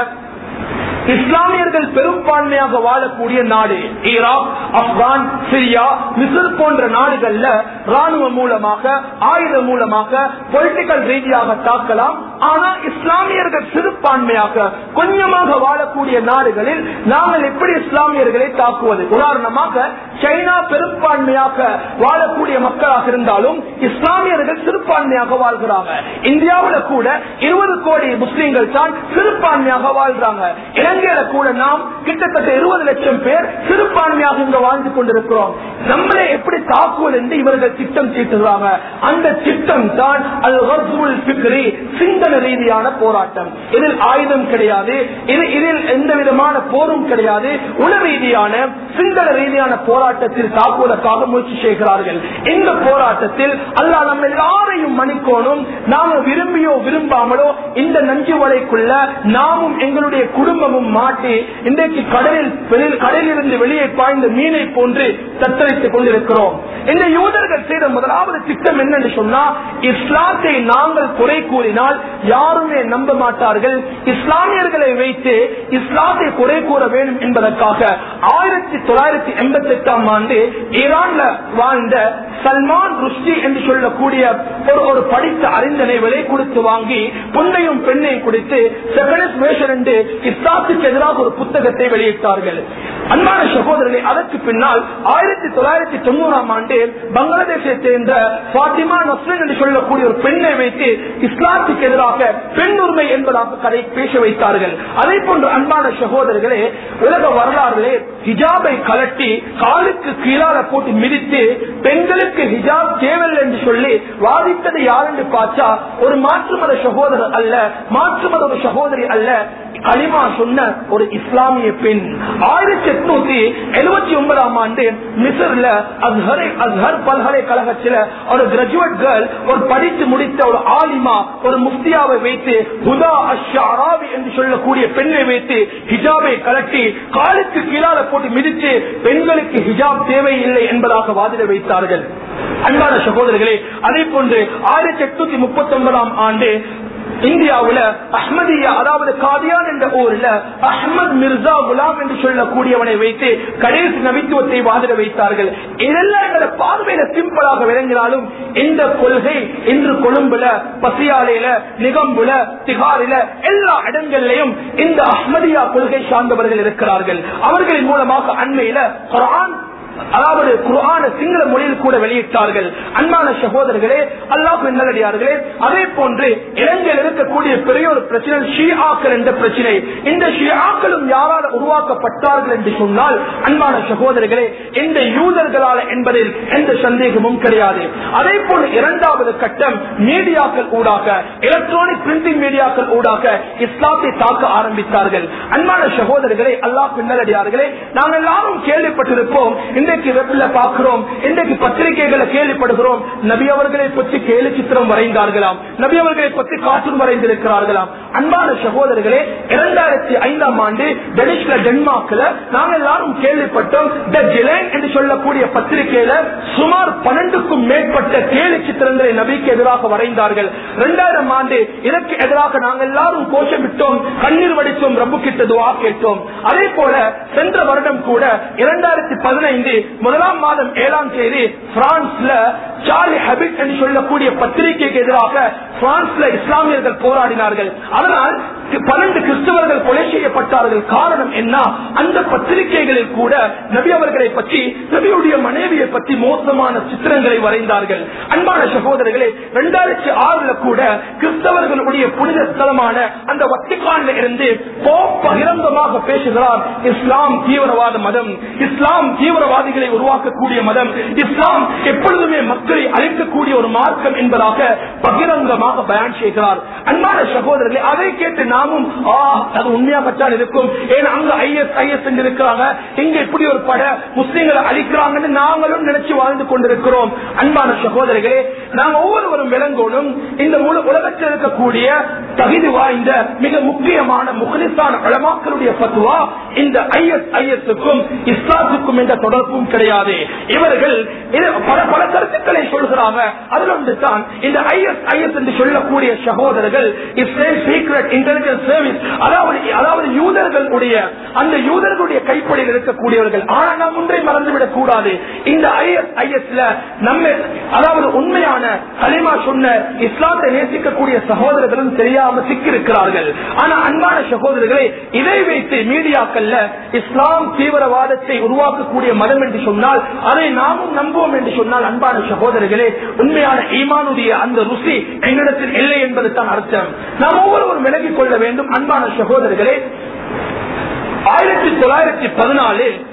இஸ்லாமியர்கள் பெரும்பான்மையாக வாழக்கூடிய நாடு ஈராக் ஆப்கான் சிரியா மிசிர் போன்ற நாடுகள்ல ராணுவம் மூலமாக ஆயுதம் மூலமாக பொலிட்டிக்கல் ரீதியாக தாக்கலாம் ஆனா இஸ்லாமியர்கள் சிறுபான்மையாக கொஞ்சமாக வாழக்கூடிய நாடுகளில் நாங்கள் எப்படி இஸ்லாமியர்களை தாக்குவது உதாரணமாக சைனா பெரும்பான்மையாக வாழக்கூடிய மக்களாக இருந்தாலும் இஸ்லாமியர்கள் சிறுபான்மையாக வாழ்கிறாங்க இந்தியாவில கூட இருபது கோடி முஸ்லீம்கள் தான் சிறுபான்மையாக வாழ்றாங்க இலங்கையில கூட நாம் கிட்டத்தட்ட இருபது லட்சம் பேர் சிறுபான்மையாக இங்க வாழ்ந்து கொண்டிருக்கிறோம் நம்மளை எப்படி தாக்குவது என்று இவர்கள் திட்டம் தீட்டுகிறாங்க அந்த திட்டம் தான் அல் வர்சுல் பிக்ரி சிந்தன ரீதியான போராட்டம் இதில் ஆயுதம் கிடையாது இது இதில் எந்த விதமான போரும் கிடையாது உள ரீதியான சிந்தன ரீதியான போராட்டத்தில் தாக்குவதற்காக முயற்சி செய்கிறார்கள் இந்த போராட்டத்தில் அல்லாஹ் நம்ம எல்லாரையும் மன்னிக்கோணும் நாம விரும்பியோ விரும்பாமலோ இந்த நஞ்சு வலைக்குள்ள நாமும் எங்களுடைய குடும்பமும் மாட்டி இன்றைக்கு கடலில் வெளியில் கடலிலிருந்து வெளியே பாய்ந்த மீனை போன்று தத்தளித்துக் கொண்டிருக்கிறோம் இந்த யூதர்கள் செய்த முதலாவது திட்டம் என்னன்னு சொன்னா இஸ்லாத்தை நாங்கள் குறை கூறினால் யாருமே நம்ப மாட்டார்கள் இஸ்லாமியர்களை வைத்து இஸ்லாத்தை குறை கூற வேண்டும் என்பதற்காக ஆயிரத்தி தொள்ளாயிரத்தி எண்பத்தி எட்டாம் ஆண்டு ஈரான்ல வாழ்ந்த சல்மான் ருஷ்டி என்று சொல்லக்கூடிய ஒரு ஒரு படித்த அறிஞனை விலை கொடுத்து வாங்கி பொண்ணையும் பெண்ணையும் கொடுத்து செகனஸ் வேஷன் என்று இஸ்லாத்துக்கு எதிராக ஒரு புத்தகத்தை வெளியிட்டார்கள் அன்பான சகோதரர்களே அதற்கு பின்னால் ஆயிரத்தி தொள்ளாயிரத்தி தொண்ணூறாம் ஆண்டு பங்களாதேஷை சேர்ந்த பாத்திமா நஸ்ரின் என்று சொல்லக்கூடிய ஒரு பெண்ணை வைத்து இஸ்லாத்துக்கு எதிராக பெண் உரிமை என்பதாக கதை பேச வைத்தார்கள் அதே போன்று அன்பான சகோதரர்களே உலக வரலாறுகளே ஹிஜாபை கலட்டி காலுக்கு கீழால போட்டு மிதித்து பெண்களுக்கு ஹிஜாப் தேவையில்லை என்று சொல்லி வாதித்தது யார் என்று பார்த்தா ஒரு மாற்று மத சகோதரர் அல்ல மாற்று மத ஒரு சகோதரி அல்ல களிமா சொன்ன ஒரு இஸ்லாமிய பெண் ஆயிரத்தி எட்நூத்தி எழுபத்தி ஒன்பதாம் ஆண்டு மிசர்ல அஸ்ஹர் அஸ்ஹர் பல்கலைக்கழகத்தில் ஒரு கிராஜுவேட் கேர்ள் ஒரு படித்து முடித்த ஒரு ஆலிமா ஒரு முஃப்தியாவை வைத்து ஹுதா அஷாராவி என்று சொல்லக்கூடிய பெண்ணை வைத்து ஹிஜாபை கலட்டி காலுக்கு கீழால போட்டு மிதித்து பெண்களுக்கு ஹிஜாப் தேவையில்லை என்பதாக வாதிட வைத்தார்கள் அன்பான சகோதரர்களே அதே போன்று ஆயிரத்தி எட்நூத்தி முப்பத்தி ஒன்பதாம் ஆண்டு இந்தியாவுல அஹ்மதியா அதாவது காதியான் என்ற ஊர்ல அஹ்மத் மிர்சா குலாம் என்று சொல்லக்கூடியவனை வைத்து கடைசி நபித்துவத்தை வாதிட வைத்தார்கள் இதெல்லாம் எங்களை பார்வையில சிம்பிளாக விளங்கினாலும் இந்த கொள்கை இன்று கொழும்புல பசியாலையில நிகம்புல திகாரில எல்லா இடங்களிலையும் இந்த அஹ்மதியா கொள்கை சார்ந்தவர்கள் இருக்கிறார்கள் அவர்களின் மூலமாக அண்மையில குரான் அதாவது குரான சிங்கள மொழியில் கூட வெளியிட்டார்கள் அன்பான சகோதரர்களே அல்லாஹ் நல்லடியார்களே அதே போன்று இலங்கையில் இருக்கக்கூடிய பெரிய ஒரு பிரச்சனை ஷியாக்கள் என்ற பிரச்சனை இந்த ஷியாக்களும் யாரால் உருவாக்கப்பட்டார்கள் என்று சொன்னால் அன்பான சகோதரர்களே இந்த யூதர்களால் என்பதில் எந்த சந்தேகமும் கிடையாது அதே போல இரண்டாவது கட்டம் மீடியாக்கள் ஊடாக எலக்ட்ரானிக் பிரிண்டிங் மீடியாக்கள் ஊடாக இஸ்லாத்தை தாக்க ஆரம்பித்தார்கள் அன்பான சகோதரர்களே அல்லாஹ் நல்லடியார்களே நாங்கள் எல்லாரும் கேள்விப்பட்டிருப்போம் இன்றைக்கு வெப்ல பார்க்கிறோம் இன்றைக்கு பத்திரிகைகளை கேள்விப்படுகிறோம் நபி அவர்களை பற்றி கேலி சித்திரம் வரைந்தார்களாம் நபி அவர்களை பற்றி கார்ட்டூன் வரைந்திருக்கிறார்களாம் அன்பான சகோதரர்களே இரண்டாயிரத்தி ஐந்தாம் ஆண்டு டெனிஷ்ல டென்மார்க்ல நாங்கள் எல்லாரும் கேள்விப்பட்டோம் த ஜிலேன் என்று சொல்லக்கூடிய பத்திரிகையில சுமார் பன்னெண்டுக்கும் மேற்பட்ட கேலி சித்திரங்களை நபிக்கு எதிராக வரைந்தார்கள் இரண்டாயிரம் ஆண்டு இதற்கு எதிராக நாங்கள் எல்லாரும் கோஷமிட்டோம் கண்ணீர் வடித்தோம் ரப்பு கிட்ட துவா கேட்டோம் அதே போல சென்ற வருடம் கூட இரண்டாயிரத்தி பதினைந்து முதலாம் மாதம் ஏழாம் தேதி பிரான்ஸ்ல சார்லி ஹபிட் என்று சொல்லக்கூடிய பத்திரிகைக்கு எதிராக பிரான்ஸ்ல இஸ்லாமியர்கள் போராடினார்கள் அதனால் பன்னெண்டு கிறிஸ்தவர்கள் கொலை செய்யப்பட்டார்கள் காரணம் என்ன அந்த பத்திரிகைகளில் கூட நபி அவர்களை பற்றி நபியுடைய மனைவியை பற்றி மோசமான சித்திரங்களை வரைந்தார்கள் அன்பான சகோதரர்களே இரண்டாயிரத்தி ஆறுல கூட கிறிஸ்தவர்களுடைய புனித ஸ்தலமான அந்த வத்திகான்ல இருந்து போப் பகிரங்கமாக பேசுகிறார் இஸ்லாம் தீவிரவாத மதம் இஸ்லாம் தீவிரவாதிகளை உருவாக்கக்கூடிய மதம் இஸ்லாம் எப்பொழுதுமே மக்களை அழிக்கக்கூடிய ஒரு மார்க்கம் என்பதாக பகிரங்கமாக பயன் செய்கிறார் அன்பான சகோதரர்களே அதை கேட்டு நாமும் ஆ அது உண்மையாகத்தான் இருக்கும் ஏன்னா அங்க ஐஎஸ் ஐஎஸ் இருக்கிறாங்க இங்க இப்படி ஒரு பட முஸ்லீம்களை அழிக்கிறாங்கன்னு நாங்களும் நினைச்சு வாழ்ந்து கொண்டிருக்கிறோம் அன்பான சகோதரர்களே நாங்க ஒவ்வொருவரும் விளங்கோடும் இந்த முழு உலகத்தில் இருக்கக்கூடிய தகுதி வாய்ந்த மிக முக்கியமான முகலிசான வளமாக்களுடைய பத்துவா இந்த ஐஎஸ் ஐஎஸ்க்கும் இஸ்லாத்துக்கும் எந்த தொடர்பும் கிடையாது இவர்கள் இது பல பல கருத்துக்களை சொல்கிறாங்க அதில் ஒன்று தான் இந்த ஐஎஸ் ஐஎஸ் என்று சொல்லக்கூடிய சகோதரர்கள் இஸ்ரேல் சீக்ரெட் இன்டெலிஜென்ஸ் சர்வீஸ் அதாவது அதாவது யூதர்களுடைய அந்த யூதர்களுடைய கைப்படையில் இருக்கக்கூடியவர்கள் ஆனா நாம் ஒன்றை மறந்துவிடக் கூடாது இந்த ஐஎஸ் ஐஎஸ்ல நம்ம அதாவது உண்மையான கலிமா சொன்ன இஸ்லாத்தை நேசிக்கக்கூடிய சகோதரர்களும் தெரியாம சிக்கிருக்கிறார்கள் ஆனா அன்பான சகோதரர்களை இதை வைத்து மீடியாக்கள்ல இஸ்லாம் தீவிரவாதத்தை உருவாக்கக்கூடிய மதம் என்று சொன்னால் அதை நாமும் நம்புவோம் என்று சொன்னால் அன்பான சகோதரர்களே உண்மையான ஈமானுடைய அந்த ருசி எங்களிடத்தில் இல்லை என்பது தான் அர்த்தம் நாம் ஒவ்வொருவரும் விலகிக் கொள்ள வேண்டும் அன்பான சகோதரர்களே ஆயிரத்தி தொள்ளாயிரத்தி பதினாலு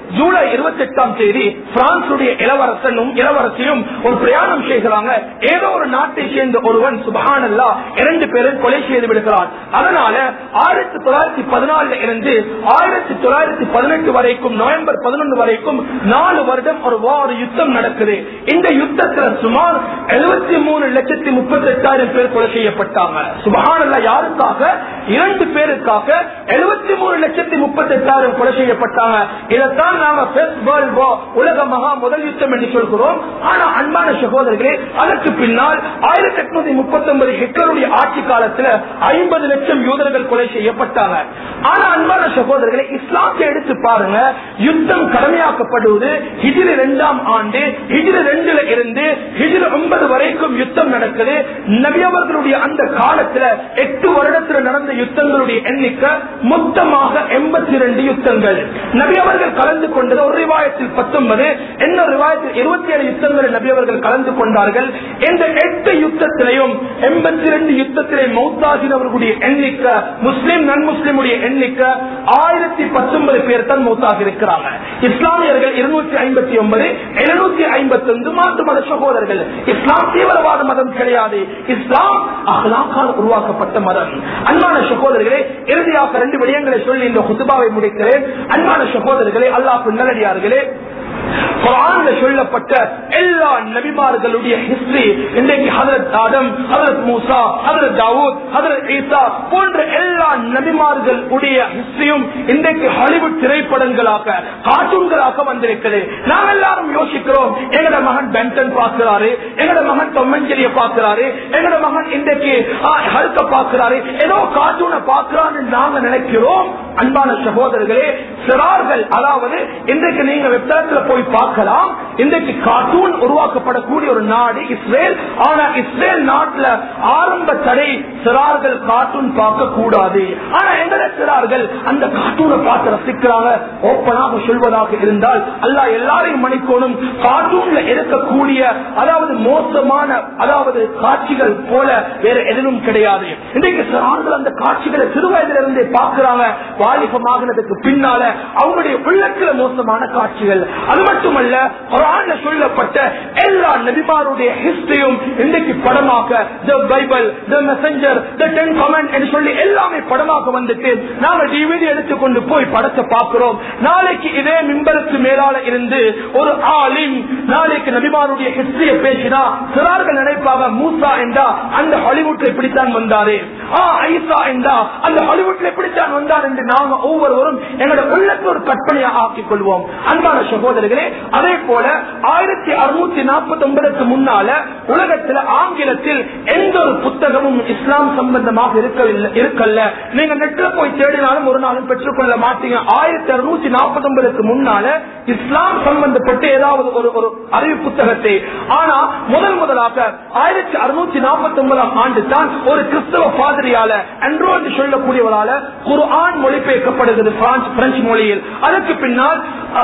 ஜூலை இருபத்தி எட்டாம் தேதி பிரான்சுடைய இளவரசனும் இளவரசியும் ஒரு பிரயாணம் செய்கிறாங்க ஏதோ ஒரு நாட்டை சேர்ந்த ஒருவன் சுபஹானல்லா இரண்டு பேரும் கொலை செய்து விடுகிறான் அதனால ஆயிரத்தி தொள்ளாயிரத்தி பதினாலுல இருந்து ஆயிரத்தி தொள்ளாயிரத்தி பதினெட்டு வரைக்கும் நவம்பர் பதினொன்று வரைக்கும் நாலு வருடம் ஒரு வார யுத்தம் நடக்குது இந்த யுத்தத்துல சுமார் எழுபத்தி மூணு லட்சத்தி முப்பத்தி எட்டாயிரம் பேர் கொலை செய்யப்பட்டாங்க சுபஹானல்லா யாருக்காக இரண்டு பேருக்காக எழுபத்தி மூணு லட்சத்தி முப்பத்தி எட்டாயிரம் கொலை செய்யப்பட்டாங்க இதைத்தான் நாம First World War, உலக மகா முதல் யுத்தம் என்று சொல்கிறோம் ஆனா அன்பான சகோதரர்களே அதற்கு பின்னால் ஆயிரத்தி எட்நூத்தி முப்பத்தி ஒன்பது ஹிட்லருடைய ஆட்சி காலத்துல ஐம்பது லட்சம் யூதர்கள் கொலை செய்யப்பட்டாங்க ஆனா அன்பான சகோதரர்களை இஸ்லாத்தை எடுத்து பாருங்க யுத்தம் கடமையாக்கப்படுவது ஹிஜிரி இரண்டாம் ஆண்டு ஹிஜிரி ரெண்டுல இருந்து ஹிஜிரி ஒன்பது வரைக்கும் யுத்தம் நடக்குது நபியவர்களுடைய அந்த காலத்துல எட்டு வருடத்துல நடந்த யுத்தங்களுடைய எண்ணிக்கை மொத்தமாக எண்பத்தி ரெண்டு யுத்தங்கள் நபியவர்கள் கலந்து கொண்டது ஒரு ரிவாயத்தில் பத்தொன்பது இன்னொரு ரிவாயத்தில் இருபத்தி ஏழு யுத்தங்களில் நபியவர்கள் கலந்து கொண்டார்கள் இந்த எட்டு யுத்தத்திலையும் எண்பத்தி ரெண்டு யுத்தத்திலே மௌத்தாகினவர்களுடைய எண்ணிக்கை முஸ்லிம் நன் முஸ்லிமுடைய எண்ணிக்கை ஆயிரத்தி பத்தொன்பது பேர் தான் மௌத்தாக இருக்கிறாங்க இஸ்லாமியர்கள் இருநூற்றி ஐம்பத்தி ஒன்பது எழுநூத்தி ஐம்பத்தி ஒன்று மாற்று மத சகோதரர்கள் இஸ்லாம் தீவிரவாத மதம் கிடையாது இஸ்லாம் அகலாக்கால் உருவாக்கப்பட்ட மதம் அன்பான சகோதரர்களே இறுதியாக ரெண்டு விடயங்களை சொல்லி இந்த குத்துபாவை முடிக்கிறேன் அன்பான சகோதரர்களே அல்லாஹ் நல்லடியார்களே குரான்ல சொல்லப்பட்ட எல்லா நபிமார்களுடைய ஹிஸ்டரி இன்றைக்கு ஹதரத் ஆதம் ஹதரத் மூசா ஹதரத் தாவூத் ஹதரத் ஈசா போன்ற எல்லா நபிமார்கள் உடைய ஹிஸ்டரியும் இன்றைக்கு ஹாலிவுட் திரைப்படங்களாக கார்ட்டூன்களாக வந்திருக்கிறது நாம் எல்லாரும் யோசிக்கிறோம் எங்கட மகன் பென்டன் பார்க்கிறாரு எங்கட மகன் தொம்மஞ்சலிய பார்க்கிறாரு எங்கட மகன் இன்றைக்கு ஹல்க பார்க்கிறாரு ஏதோ கார்ட்டூனை பார்க்கிறான்னு நாங்க நினைக்கிறோம் அன்பான சகோதரர்களே சிறார்கள் அதாவது இன்றைக்கு நீங்க வெப்சைட்ல போய் பார்க்கலாம் இன்றைக்கு கார்ட்டூன் உருவாக்கப்படக்கூடிய ஒரு நாடு இஸ்ரேல் ஆனா இஸ்ரேல் நாட்டுல ஆரம்ப தடை சிறார்கள் கார்ட்டூன் பார்க்க கூடாது ஆனா எங்கட சிறார்கள் அந்த கார்ட்டூனை பார்த்து ரசிக்கிறாங்க ஓப்பனாக சொல்வதாக இருந்தால் அல்ல எல்லாரையும் மணிக்கோணும் கார்ட்டூன்ல இருக்கக்கூடிய அதாவது மோசமான அதாவது காட்சிகள் போல வேற எதுவும் கிடையாது இன்றைக்கு சிறார்கள் அந்த காட்சிகளை சிறுவயதிலிருந்தே பார்க்கிறாங்க வாலிபமாகினதுக்கு பின்னால அவங்களுடைய உள்ளத்துல மோசமான காட்சிகள் அது மட்டுமல்ல குரான்ல சொல்லப்பட்ட எல்லா நபிமாருடைய ஹிஸ்டரியும் இன்றைக்கு படமாக the Bible the messenger the ten commandment என்று சொல்லி எல்லாமே படமாக வந்துட்டு நாம டிவிடி எடுத்துக்கொண்டு போய் படத்தை பார்க்கிறோம் நாளைக்கு இதே மிம்பருக்கு மேலால இருந்து ஒரு ஆலிம் நாளைக்கு நபிமாருடைய ஹிஸ்டரிய பேசினா சிறார்கள் நினைப்பாங்க மூசா என்றா அந்த ஹாலிவுட்ல இப்படித்தான் வந்தாரு ஆ ஐசா என்றா அந்த ஹாலிவுட்ல இப்படித்தான் வந்தார் என்று நாங்க ஒவ்வொருவரும் எங்களோட உள்ளத்தை ஒரு கற்பனையா ஆக்கிக் கொள்வோம் அன்பான சகோதரர்களே அதே போல ஆயிரத்தி அறுநூத்தி நாற்பத்தி ஒன்பதுக்கு முன்னால உலகத்தில் ஆங்கிலத்தில் எந்த ஒரு புத்தகமும் இஸ்லாம் சம்பந்தமாக இருக்கவில்லை இருக்கல்ல நீங்க நெட்ல போய் தேடினாலும் ஒரு நாளும் பெற்றுக்கொள்ள மாட்டீங்க ஆயிரத்தி அறுநூத்தி நாற்பத்தி ஒன்பதுக்கு முன்னால இஸ்லாம் சம்பந்தப்பட்ட ஏதாவது ஒரு ஒரு அறிவு புத்தகத்தை ஆனா முதல் முதலாக ஆயிரத்தி அறுநூத்தி நாற்பத்தி ஒன்பதாம் ஆண்டு தான் ஒரு கிறிஸ்தவ பாதிரியால அன்ரோ என்று சொல்லக்கூடியவரால குர்ஆன் மொழிபெயர்க்கப்படுகிறது பிரான்ஸ் பிரெஞ்சு மொழியில் அதற்கு பின்னால்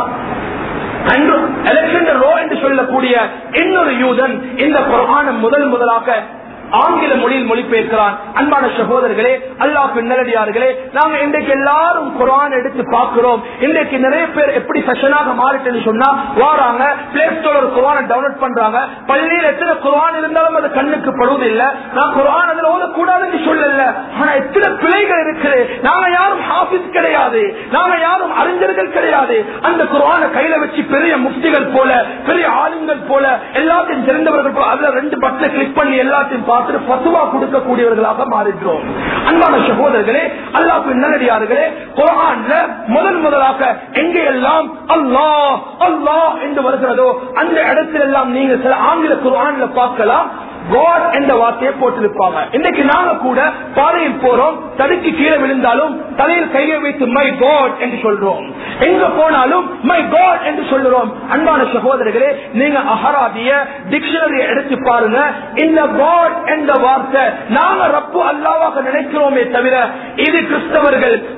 அலெக்சாண்டர் ரோ என்று சொல்லக்கூடிய இன்னொரு யூதன் இந்த குரான முதல் முதலாக ஆங்கில மொழியில் மொழிபெயர்க்கிறான் அன்பான சகோதரர்களே அல்லாஹ் நல்லடியார்களே நாங்க இன்றைக்கு எல்லாரும் குரான் எடுத்து பார்க்கிறோம் இன்றைக்கு நிறைய பேர் எப்படி செஷனாக மாறிட்டு சொன்னா வாராங்க பிளே ஸ்டோர் ஒரு குரானை டவுன்லோட் பண்றாங்க பள்ளியில் எத்தனை குரான் இருந்தாலும் அது கண்ணுக்கு படுவதில்லை நான் குரான் அதுல ஓதக்கூடாதுன்னு சொல்லல ஆனா எத்தனை பிழைகள் இருக்குது நாங்க யாரும் ஹாபிஸ் கிடையாது நாங்க யாரும் அறிஞர்கள் கிடையாது அந்த குரானை கையில வச்சு பெரிய முஃப்திகள் போல பெரிய ஆளுங்கள் போல எல்லாத்தையும் தெரிந்தவர்கள் போல அதுல ரெண்டு பட்டனை கிளிக் பண்ணி எல்லாத்தையும் பார்த்துட்டு பத்துவா கொடுக்கக்கூடியவர்களாக மாறிடுறோம் அன்பான சகோதரர்களே அல்லாஹ் நல்லடியார்களே குரான்ல முதல் முதலாக எங்கெல்லாம் அல்லாஹ் அல்லாஹ் என்று வருகிறதோ அந்த இடத்திலெல்லாம் நீங்க சில ஆங்கில குரான்ல பார்க்கலாம் காட் என்ற வார்த்தையை போட்டிருப்பாங்க இன்னைக்கு நாங்க கூட பாதையில் போறோம் தடுக்கி கீழே விழுந்தாலும் தலையில் கையை வைத்து மை காட் என்று சொல்றோம் எங்க போனாலும் மை காட் என்று சொல்லுறோம் அன்பான சகோதரர்களே நீங்க அகராதிய டிக்ஷனரி எடுத்து பாருங்க இந்த காட் என்ற வார்த்தை நாங்க ரப்பு அல்லாவாக நினைக்கிறோமே தவிர இது கிறிஸ்தவர்கள்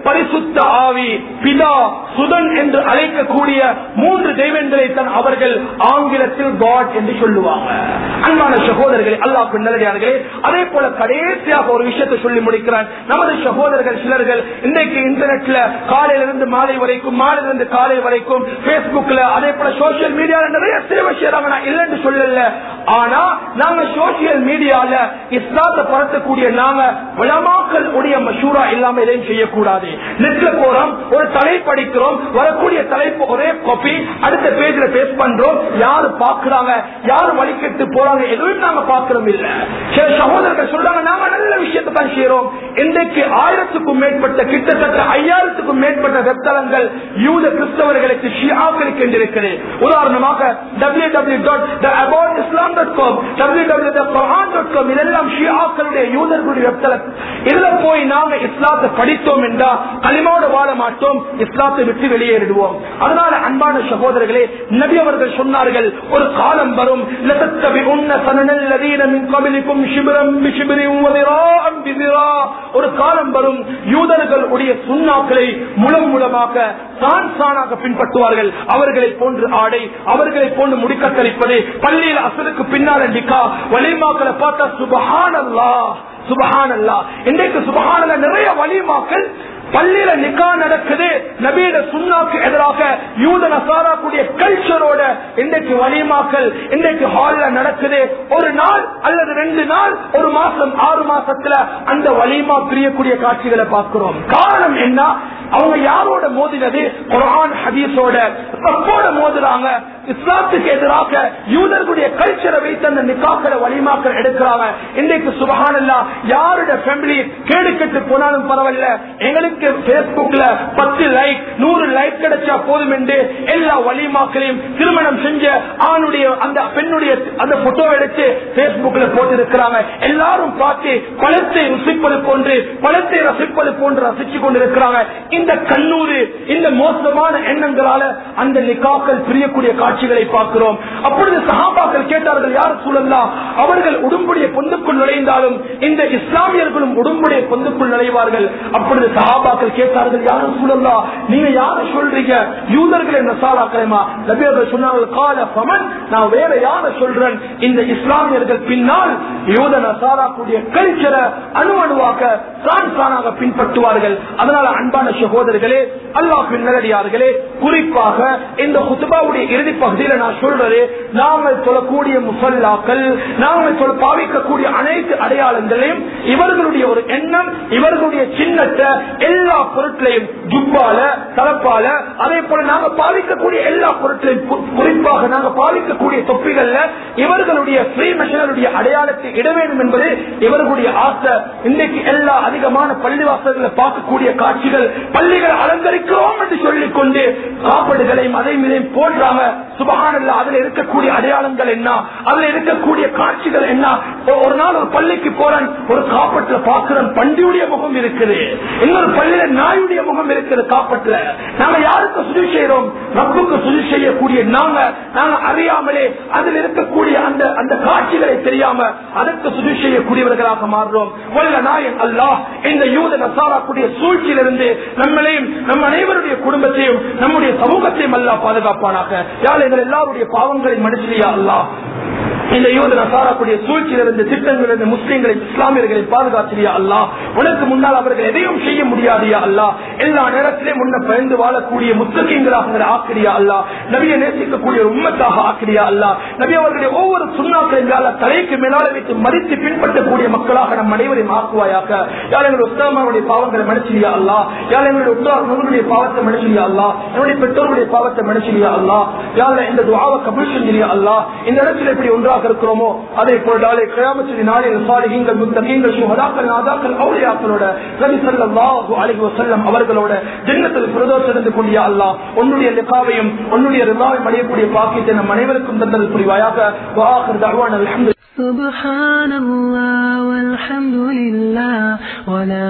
பரிசுத்த ஆவி பிதா சுதன் என்று அழைக்கக்கூடிய மூன்று தெய்வங்களை தான் அவர்கள் ஆங்கிலத்தில் காட் என்று சொல்லுவாங்க அன்பான சகோதரர்களே அல்லாஹ் நல்லடியார்களே அதே போல கடைசியாக ஒரு விஷயத்தை சொல்லி முடிக்கிறான் நமது சகோதரர்கள் சிலர்கள் இன்றைக்கு இன்டர்நெட்ல காலையிலிருந்து மாலை வரைக்கும் மாலையிலிருந்து காலை வரைக்கும் பேஸ்புக்ல அதே போல சோசியல் மீடியால நிறைய சேவை செய்யறாங்க நான் இல்லைன்னு சொல்லல ஆனா நாங்க சோசியல் மீடியால இஸ்லாத்தை பரத்தக்கூடிய நாங்க விளமாக்கள் உடைய மஷூரா இல்லாம எதையும் செய்யக்கூடாது நெட்ல போறோம் ஒரு தலைப்பு அடிக்கிறோம் வரக்கூடிய தலைப்பு ஒரே காப்பி அடுத்த பேஜ்ல பேஸ் பண்றோம் யாரு பாக்குறாங்க யாரு வழிகெட்டு போறாங்க எதுவும் நாங்க பாக்குறோம் இல்ல சில சகோதரர்கள் சொல்றாங்க நாங்க நல்ல விஷயத்தை தான் செய்யறோம் இன்றைக்கு ஆயிரத்துக்கும் மேற்பட்ட கிட்டத்தட்ட ஐயாயிரத்துக்கும் மேற்பட்ட வெப்தளங்கள் யூத கிறிஸ்தவர்களுக்கு ஷியாக்களுக்கு என்று இருக்கிறது உதாரணமாக W W dot about Islam dot com W W dot com இதெல்லாம் ஷியாக்களுடைய யூதர்களுடைய வெப்தளம் இதுல போய் நாங்க இஸ்லாத்தை படித்தோம் என்றா களிமோட வாழ மாட்டோம் இஸ்லாத்தை விட்டு வெளியேறிடுவோம் அதனால அன்பான சகோதரர்களே நபி அவர்கள் சொன்னார்கள் ஒரு காலம் வரும் لَتَتَّبِعُنَّ سَنَنَ الَّذِينَ مِنْ قَبْلِكُمْ شِبْرًا بِشِبْرٍ وَذِرَاعًا بِذِرَاعٍ ஒரு காலம் வரும் யூதர்கள் உடைய சுண்ணாக்களை முலம் முலமாக சான் சானாக பின்பற்றுவார்கள் அவர்களை போன்று ஆடை அவர்களை போன்று முடிக்கத்தளிப்பது பள்ளியில் அசலுக்கு பின்னால் நிக்கா வலிமாக்களை பார்த்தா சுபஹானல்லா சுபஹானல்லா இன்றைக்கு சுபஹானல்ல நிறைய வலிமாக்கள் பள்ளியில நிக்கா நடக்குது நபீட சுண்ணாக்கு எதிராக யூத நசாரா கூடிய கல்ச்சரோட இன்றைக்கு வலிமாக்கள் இன்றைக்கு ஹால்ல நடக்குது ஒரு நாள் அல்லது ரெண்டு நாள் ஒரு மாசம் ஆறு மாசத்துல அந்த வலிமா பிரியக்கூடிய காட்சிகளை பார்க்கிறோம் காரணம் என்ன அவங்க யாரோட மோதினது குரான் ஹதீஸோட தப்போட மோதுறாங்க இஸ்லாத்துக்கு எதிராக யூதர்களுடைய கல்ச்சரை வைத்து அந்த நிக்காக்களை வலிமாக்கள் எடுக்கிறாங்க இன்றைக்கு சுபகானல்லா யாரோட ஃபேமிலி கேடு கெட்டு போனாலும் பரவாயில்ல எங்களுக்கு பேஸ்புக்ல பத்து லைக் நூறு லைக் கிடைச்சா போதும் என்று எல்லா வலிமாக்களையும் திருமணம் செஞ்ச ஆணுடைய அந்த பெண்ணுடைய அந்த போட்டோ எடுத்து பேஸ்புக்ல போட்டு இருக்கிறாங்க எல்லாரும் பார்த்து பழத்தை ருசிப்பது போன்று பழத்தை ரசிப்பது போன்று ரசிச்சு கொண்டிருக்கிறாங்க இந்த கண்ணூறு இந்த மோசமான எண்ணங்களால அந்த நிக்காக்கள் பிரியக்கூடிய காட்சிகளை பார்க்கிறோம் அப்பொழுது சஹாபாக்கள் கேட்டார்கள் யார் சூழல்லாம் அவர்கள் உடம்புடைய பொந்துக்குள் நுழைந்தாலும் இந்த இஸ்லாமியர்களும் உடம்புடைய பொந்துக்குள் நுழைவார்கள் அப்பொழுது சஹாபாக்கள் கேட்டார்கள் யாரும் சூழல்லா நீங்க யாரு சொல்றீங்க யூதர்கள் என்ன சாராக்கலைமா நபியர்கள் சொன்னார்கள் கால பமன் நான் வேற யார சொல்றேன் இந்த இஸ்லாமியர்கள் பின்னால் யூத நசாரா கூடிய கல்ச்சரை அணு அணுவாக சான் சானாக பின்பற்றுவார்கள் அதனால அன்பான சகோதரர்களே அல்லாஹ் நல்லடியார்களே குறிப்பாக இந்த குத்துபாவுடைய இறுதி பகுதியில நான் சொல்றது நாங்கள் சொல்லக்கூடிய முசல்லாக்கள் நாங்கள் சொல்ல பாவிக்கக்கூடிய அனைத்து அடையாளங்களையும் இவர்களுடைய ஒரு எண்ணம் இவர்களுடைய சின்னத்தை எல்லா பொருட்களையும் ஜுப்பால தலப்பால அதே போல நாங்க பாவிக்கக்கூடிய எல்லா பொருட்களையும் கு- குறிப்பாக நாங்க பாவிக்கக்கூடிய தொப்பிகள்ல இவர்களுடைய ஃப்ரீ மிஷனருடைய அடையாளத்தை இட வேண்டும் என்பது இவர்களுடைய ஆசை இன்றைக்கு எல்லா அதிகமான பள்ளிவாசல்களை பார்க்கக்கூடிய காட்சிகள் பள்ளிகளை அலங்கரிக்கிறோம் என்று சொல்லிக் கொண்டு காப்பீடுகளையும் அதையும் இதையும் போடுறாங்க சுபகானல்ல அதுல இருக்கக்கூடிய அடையாளங்கள் என்ன அதுல இருக்கக்கூடிய காட்சிகள் என்ன ஒ- ஒரு நாள் ஒரு பள்ளிக்கு போறேன் ஒரு காப்பட்டுல பாக்குறேன் பண்டியுடைய முகம் இருக்குது இன்னொரு பள்ளியில நாயுடைய முகம் இருக்குது காப்பட்டுல நாங்க யாருக்கு சுதி செய்யறோம் ரப்புக்கு சுதி செய்யக்கூடிய நாங்க நாங்க அறியாமலே அதில் இருக்கக்கூடிய அந்த அந்த காட்சிகளை தெரியாம அதற்கு சுதி செய்யக்கூடியவர்களாக மாறுறோம் வல்ல நாயன் அல்லாஹ் இந்த யூத நசாரா கூடிய சூழ்ச்சியிலிருந்து நம்மளையும் நம் அனைவருடைய குடும்பத்தையும் நம்முடைய சமூகத்தையும் அல்லாஹ் பாதுகாப்பானாக யாழ் எங்கள் எல்லாருடைய பாவங்களை மனுஷியா அல்லாஹ் இந்த யூத நசாராக்குடைய சூழ்ச்சியிலிருந்து திட்டங்களிலிருந்து முஸ்லீம்களை இஸ்லாமியர்களை பாதுகாத்திரியா அல்லா உனக்கு முன்னால் அவர்கள் எதையும் செய்ய முடியாதியா அல்லா எல்லா நேரத்திலும் முன்ன பயந்து வாழக்கூடிய முத்தகீங்களாக ஆக்கிரியா அல்லா நபியை நேசிக்கக்கூடிய ஒரு உம்மத்தாக ஆக்கிரியா அல்லா நபி அவர்களுடைய ஒவ்வொரு சுண்ணாக்களையும் யாழ் தலைக்கு மேலால வைத்து மதித்து பின்பற்றக்கூடிய மக்களாக நம் அனைவரையும் ஆக்குவாயாக யாழ் எங்களுடைய உத்தமனுடைய பாவங்களை மனுஷியா அல்லா யாழ் எங்களுடைய உத்தரவுடைய பாவத்தை மனுஷியா அல்லா என்னுடைய பெற்றோருடைய பாவத்தை மனுஷியா அல்லா யாழ் இந்த துவாவை கபுல் செஞ்சிரியா அல்லா இந்த இடத்துல எப்படி ஒன்றாக இருக்கிறோமோ அதே போல் நாளை கிராமத்தில் நாளில் சாலிகங்கள் முத்தகீங்கள் சுகதாக்கள் நாதாக்கள் அவுளியாக்களோட நபி ஸல்லல்லாஹு அலைஹி வஸல்லம் அவர்களோட ஜன்னத்தில் பிரதோஷிருந்து கொண்டிய அல்லாஹ் உன்னுடைய லிகாவையும் உன்னுடைய ரிதாவையும் அடையக்கூடிய பாக்கியத்தை நம் அனைவருக்கும் தந்தல் புரிவாயாக வாஹிர் தஅவானா அல்ஹம்து سبحان الله والحمد لله ولا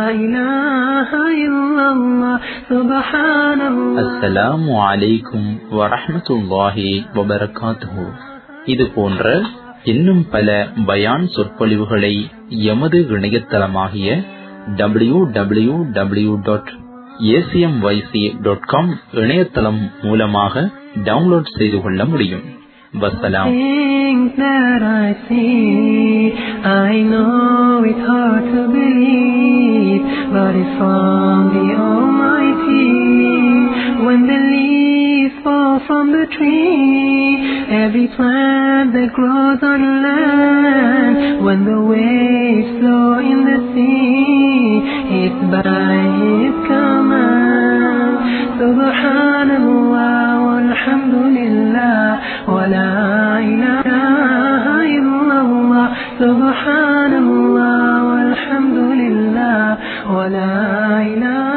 إله إلا الله سبحان الله அஸ்ஸலாமு அலைக்கும் வரஹ்மத்துல்லாஹி வபரகாத்துஹு இது போன்ற இன்னும் பல பயான் சொற்பொழிவுகளை எமது இணையதளமாகிய W W W dot ACM YC dot com இணையதளம் மூலமாக டவுன்லோட் செய்து கொள்ள முடியும் வசலாம் Things that I see, I know it's hard to believe, but it's from the Almighty. When the leaves fall from the tree, every plant that grows on land, when the waves flow in the sea, it's by His command. Subhanallah walhamdulillah wa la ilaha illallah. Subhanallah walhamdulillah wa la ilaha